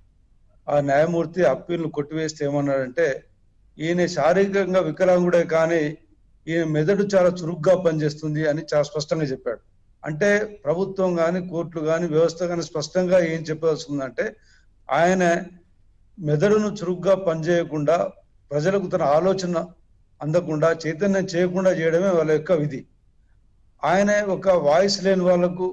ఆ న్యాయమూర్తి అప్పీల్ను కొట్టివేస్తే ఏమన్నాడంటే ఈయన శారీరకంగా వికలాంగుడే కానీ ఈయన మెదడు చాలా చురుగ్గా పనిచేస్తుంది అని చాలా స్పష్టంగా చెప్పాడు అంటే ప్రభుత్వం కానీ కోర్టులు కానీ వ్యవస్థ కానీ స్పష్టంగా ఏం చెప్పాల్సిందంటే ఆయన మెదడును చురుగ్గా పనిచేయకుండా ప్రజలకు తన ఆలోచన అందకుండా చైతన్యం చేయకుండా చేయడమే వాళ్ళ యొక్క విధి ఆయన ఒక వాయిస్ లేని వాళ్ళకు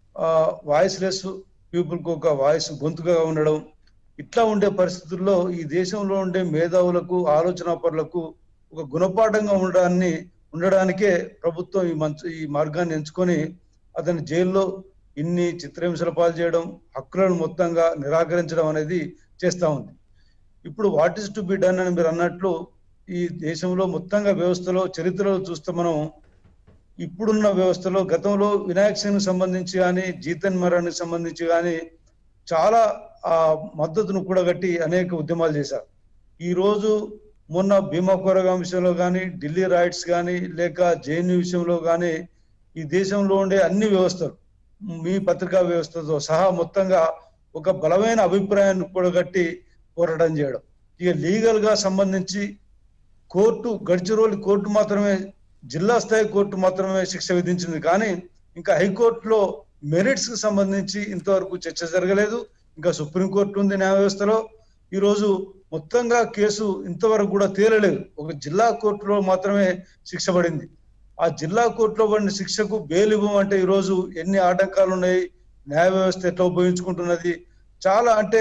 వాయిస్ లెస్ పీపుల్కి ఒక వాయిస్ గొంతుగా ఉండడం ఇట్లా ఉండే పరిస్థితుల్లో ఈ దేశంలో ఉండే మేధావులకు ఆలోచన పరులకు ఒక గుణపాఠంగా ఉండడాన్ని ఉండడానికే ప్రభుత్వం ఈ మంచి ఈ మార్గాన్ని ఎంచుకొని అతని జైల్లో ఇన్ని చిత్రహింసల పాలు చేయడం హక్కులను మొత్తంగా నిరాకరించడం అనేది చేస్తా ఉంది ఇప్పుడు what is to be done అని మీరు అన్నట్లు ఈ దేశంలో మొత్తంగా వ్యవస్థలో చరిత్రలో చూస్తే మనం ఇప్పుడున్న వ్యవస్థలో గతంలో వినాయక్ సింగ్ సంబంధించి కానీ జీతన్ మరానికి సంబంధించి కానీ చాలా ఆ మద్దతును కూడగట్టి అనేక ఉద్యమాలు చేశారు ఈ రోజు మొన్న భీమా కోరగా విషయంలో కానీ ఢిల్లీ రైట్స్ కానీ లేక జేఎన్యూ విషయంలో కానీ ఈ దేశంలో ఉండే అన్ని వ్యవస్థలు మీ పత్రికా వ్యవస్థతో సహా మొత్తంగా ఒక బలమైన అభిప్రాయాన్ని కూడగట్టి పోరాటం చేయడం ఇక లీగల్ గా సంబంధించి కోర్టు గడిచిరోలు కోర్టు మాత్రమే జిల్లా స్థాయి కోర్టు మాత్రమే శిక్ష విధించింది కానీ ఇంకా హైకోర్టులో మెరిట్స్ కి సంబంధించి ఇంతవరకు చర్చ జరగలేదు ఇంకా సుప్రీంకోర్టు ఉంది న్యాయ వ్యవస్థలో ఈ రోజు మొత్తంగా కేసు ఇంతవరకు కూడా తేలలేదు ఒక జిల్లా కోర్టులో మాత్రమే శిక్ష పడింది ఆ జిల్లా కోర్టులో పడిన శిక్షకు బెయిల్ ఇవ్వమంటే ఈ రోజు ఎన్ని ఆటంకాలు ఉన్నాయి న్యాయ వ్యవస్థ ఎట్లా ఉపయోగించుకుంటున్నది చాలా అంటే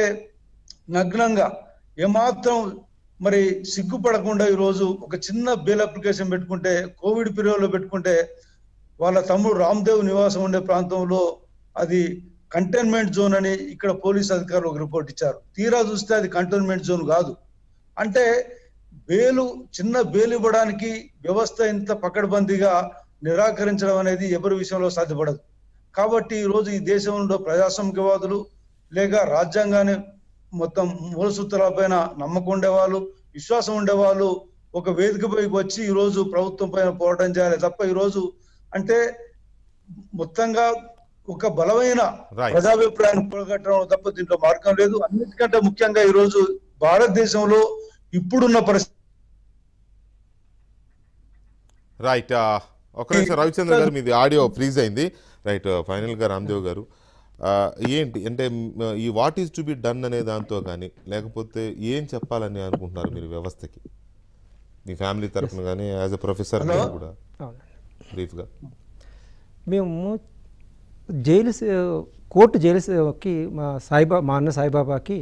నగ్నంగా ఏమాత్రం మరి సిగ్గుపడకుండా ఈ రోజు ఒక చిన్న బెయిల్ అప్లికేషన్ పెట్టుకుంటే కోవిడ్ పీరియడ్ లో పెట్టుకుంటే వాళ్ళ తమ్ముడు రామ్దేవ్ నివాసం ఉండే ప్రాంతంలో అది కంటైన్మెంట్ జోన్ అని ఇక్కడ పోలీస్ అధికారులు ఒక రిపోర్ట్ ఇచ్చారు తీరా చూస్తే అది కంటైన్మెంట్ జోన్ కాదు అంటే బేలు చిన్న బేలు ఇవ్వడానికి వ్యవస్థ ఇంత పకడ్బందీగా నిరాకరించడం అనేది ఎవరి విషయంలో సాధ్యపడదు కాబట్టి ఈ రోజు ఈ దేశంలో ప్రజాస్వామికవాదులు లేక రాజ్యాంగాన్ని మొత్తం మూల సూత్రాలపైన నమ్మకం ఉండేవాళ్ళు విశ్వాసం ఉండేవాళ్ళు ఒక వేదికపైకి వచ్చి ఈ రోజు ప్రభుత్వం పైన పోరాటం చేయాలి తప్ప ఈ రోజు అంటే మొత్తంగా ఒక బలమైన Right. ప్రజాభిప్రాయాన్ని కూడగట్టడం తప్ప దీంట్లో మార్గం లేదు అన్నిటికంటే ముఖ్యంగా ఈ రోజు భారతదేశంలో ఇప్పుడున్న పరిస్థితి రైట్ ఒక నిమిషం రవిచంద్ర గారు మీది ఆడియో ఫ్రీజ్ అయింది రైట్ ఫైనల్గా రామ్దేవ్ గారు ఆ, ఏంటి అంటే మ్, ఈ what is to be done అనే దాంతో కానీ లేకపోతే ఏం చెప్పాలని అనుకుంటున్నారు మీరు వ్యవస్థకి మీ ఫ్యామిలీ తరఫున కానీ యాజ్ ఎ ప్రొఫెసర్ Hello? కూడా అవునండి బ్రీఫ్గా మేము జైలు సే- కోర్టు జైలుకి మా సాయిబా మా అన్న సాయిబాబాకి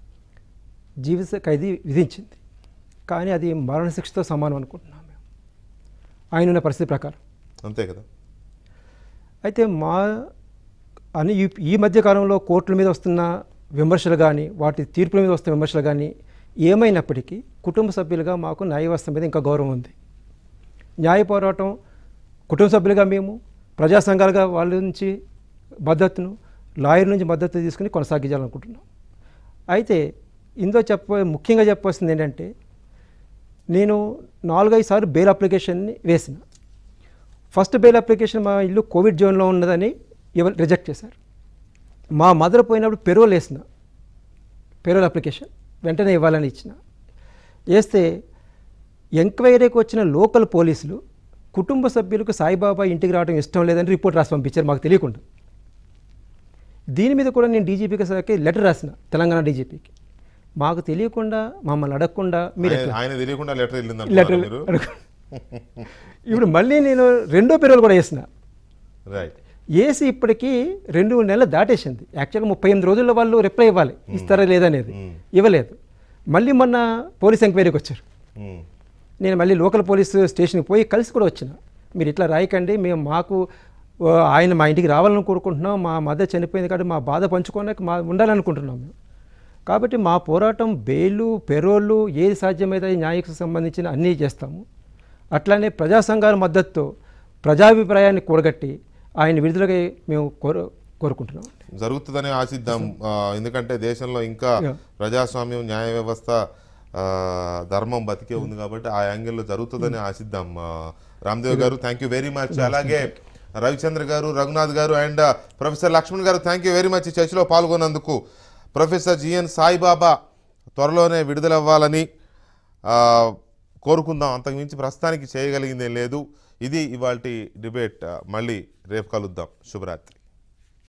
జీవిత ఖైదీ విధించింది కానీ అది మరణశిక్షతో సమానం అనుకుంటున్నాం మేము ఆయన ఉన్న పరిస్థితి ప్రకారం అంతే కదా అయితే మా అని ఈ ఈ మధ్య కాలంలో కోర్టుల మీద వస్తున్న విమర్శలు కానీ వాటి తీర్పుల మీద వస్తున్న విమర్శలు కానీ ఏమైనప్పటికీ కుటుంబ సభ్యులుగా మాకు న్యాయ వ్యవస్థ మీద ఇంకా గౌరవం ఉంది న్యాయ పోరాటం కుటుంబ సభ్యులుగా మేము ప్రజా సంఘాలుగా వాళ్ళ నుంచి మద్దతును లాయర్ నుంచి మద్దతు తీసుకుని కొనసాగించాలనుకుంటున్నాం అయితే ఇందులో చెప్ప ముఖ్యంగా చెప్పవలసింది ఏంటంటే నేను నాలుగైదు సార్లు బెయిల్ అప్లికేషన్ని వేసిన ఫస్ట్ బెయిల్ అప్లికేషన్ మా ఇల్లు కోవిడ్ జోన్లో ఉన్నదని ఇవ రిజెక్ట్ చేశారు మా మదర్ పోయినప్పుడు పెరోల్ వేసిన పెరోల్ అప్లికేషన్ వెంటనే ఇవ్వాలని ఇచ్చిన వేస్తే ఎంక్వైరీకి వచ్చిన లోకల్ పోలీసులు కుటుంబ సభ్యులకు సాయిబాబా ఇంటికి రావడం ఇష్టం లేదని రిపోర్ట్ రాసి పంపించారు మాకు తెలియకుండా దీని మీద కూడా నేను డీజీపీకి సార్కి లెటర్ రాసిన తెలంగాణ డీజీపీకి మాకు తెలియకుండా మమ్మల్ని అడగకుండా మీరు ఆయన- ఎట్లా ఆయన తెలియకుండా లెటర్ వెళ్ళింది లెటర్ మీరు అడుగు- ఇప్పుడు మళ్ళీ నేను రెండో పెరోల్ కూడా వేసిన రైట్ ఏసీ ఇప్పటికీ రెండు నెలలు దాటేసింది యాక్చువల్గా ముప్పై ఎనిమిది రోజుల్లో వాళ్ళు రిప్లై ఇవ్వాలి ఇస్తారా లేదనేది ఇవ్వలేదు మళ్ళీ మొన్న పోలీస్ ఎంక్వైరీకి వచ్చారు నేను మళ్ళీ లోకల్ పోలీస్ స్టేషన్కి పోయి కలిసి కూడా వచ్చిన మీరు ఇట్లా రాయకండి మేము మాకు ఆ, ఆయన మా ఇంటికి రావాలని కోరుకుంటున్నాం మా మదర్ చనిపోయింది కాబట్టి మా బాధ పంచుకోవడానికి మా ఉండాలనుకుంటున్నాం మేము కాబట్టి మా పోరాటం బెయిలు పెరోళ్ళు ఏది సాధ్యమైతే న్యాయకు సంబంధించిన అన్నీ చేస్తాము అట్లానే ప్రజా సంఘాల మద్దతుతో ప్రజాభిప్రాయాన్ని కూడగట్టి ఆయన విడుదలగా మేము కోరు కోరుకుంటున్నాం జరుగుతుందని ఆశిద్దాం ఆ, ఎందుకంటే దేశంలో ఇంకా Yeah. ప్రజాస్వామ్యం న్యాయ వ్యవస్థ ఆ, ధర్మం బతికే ఉంది కాబట్టి ఆ యాంగిల్లో జరుగుతుందని ఆశిద్దాం ఆ, రామ్దేవ్ గారు థ్యాంక్ యూ వెరీ మచ్ అలాగే రవిచంద్ర గారు రఘునాథ్ గారు అండ్ ప్రొఫెసర్ లక్ష్మణ్ గారు థ్యాంక్ యూ వెరీ మచ్ ఈ చర్చలో పాల్గొన్నందుకు ప్రొఫెసర్ జిఎన్ సాయిబాబా త్వరలోనే విడుదలవ్వాలని ఆ, కోరుకుందాం అంతకుమించి ప్రస్తుతానికి చేయగలిగిందేం లేదు ఇది ఇవాళ డిబేట్ మళ్ళీ రేపు కలుద్దాం శుభరాత్రి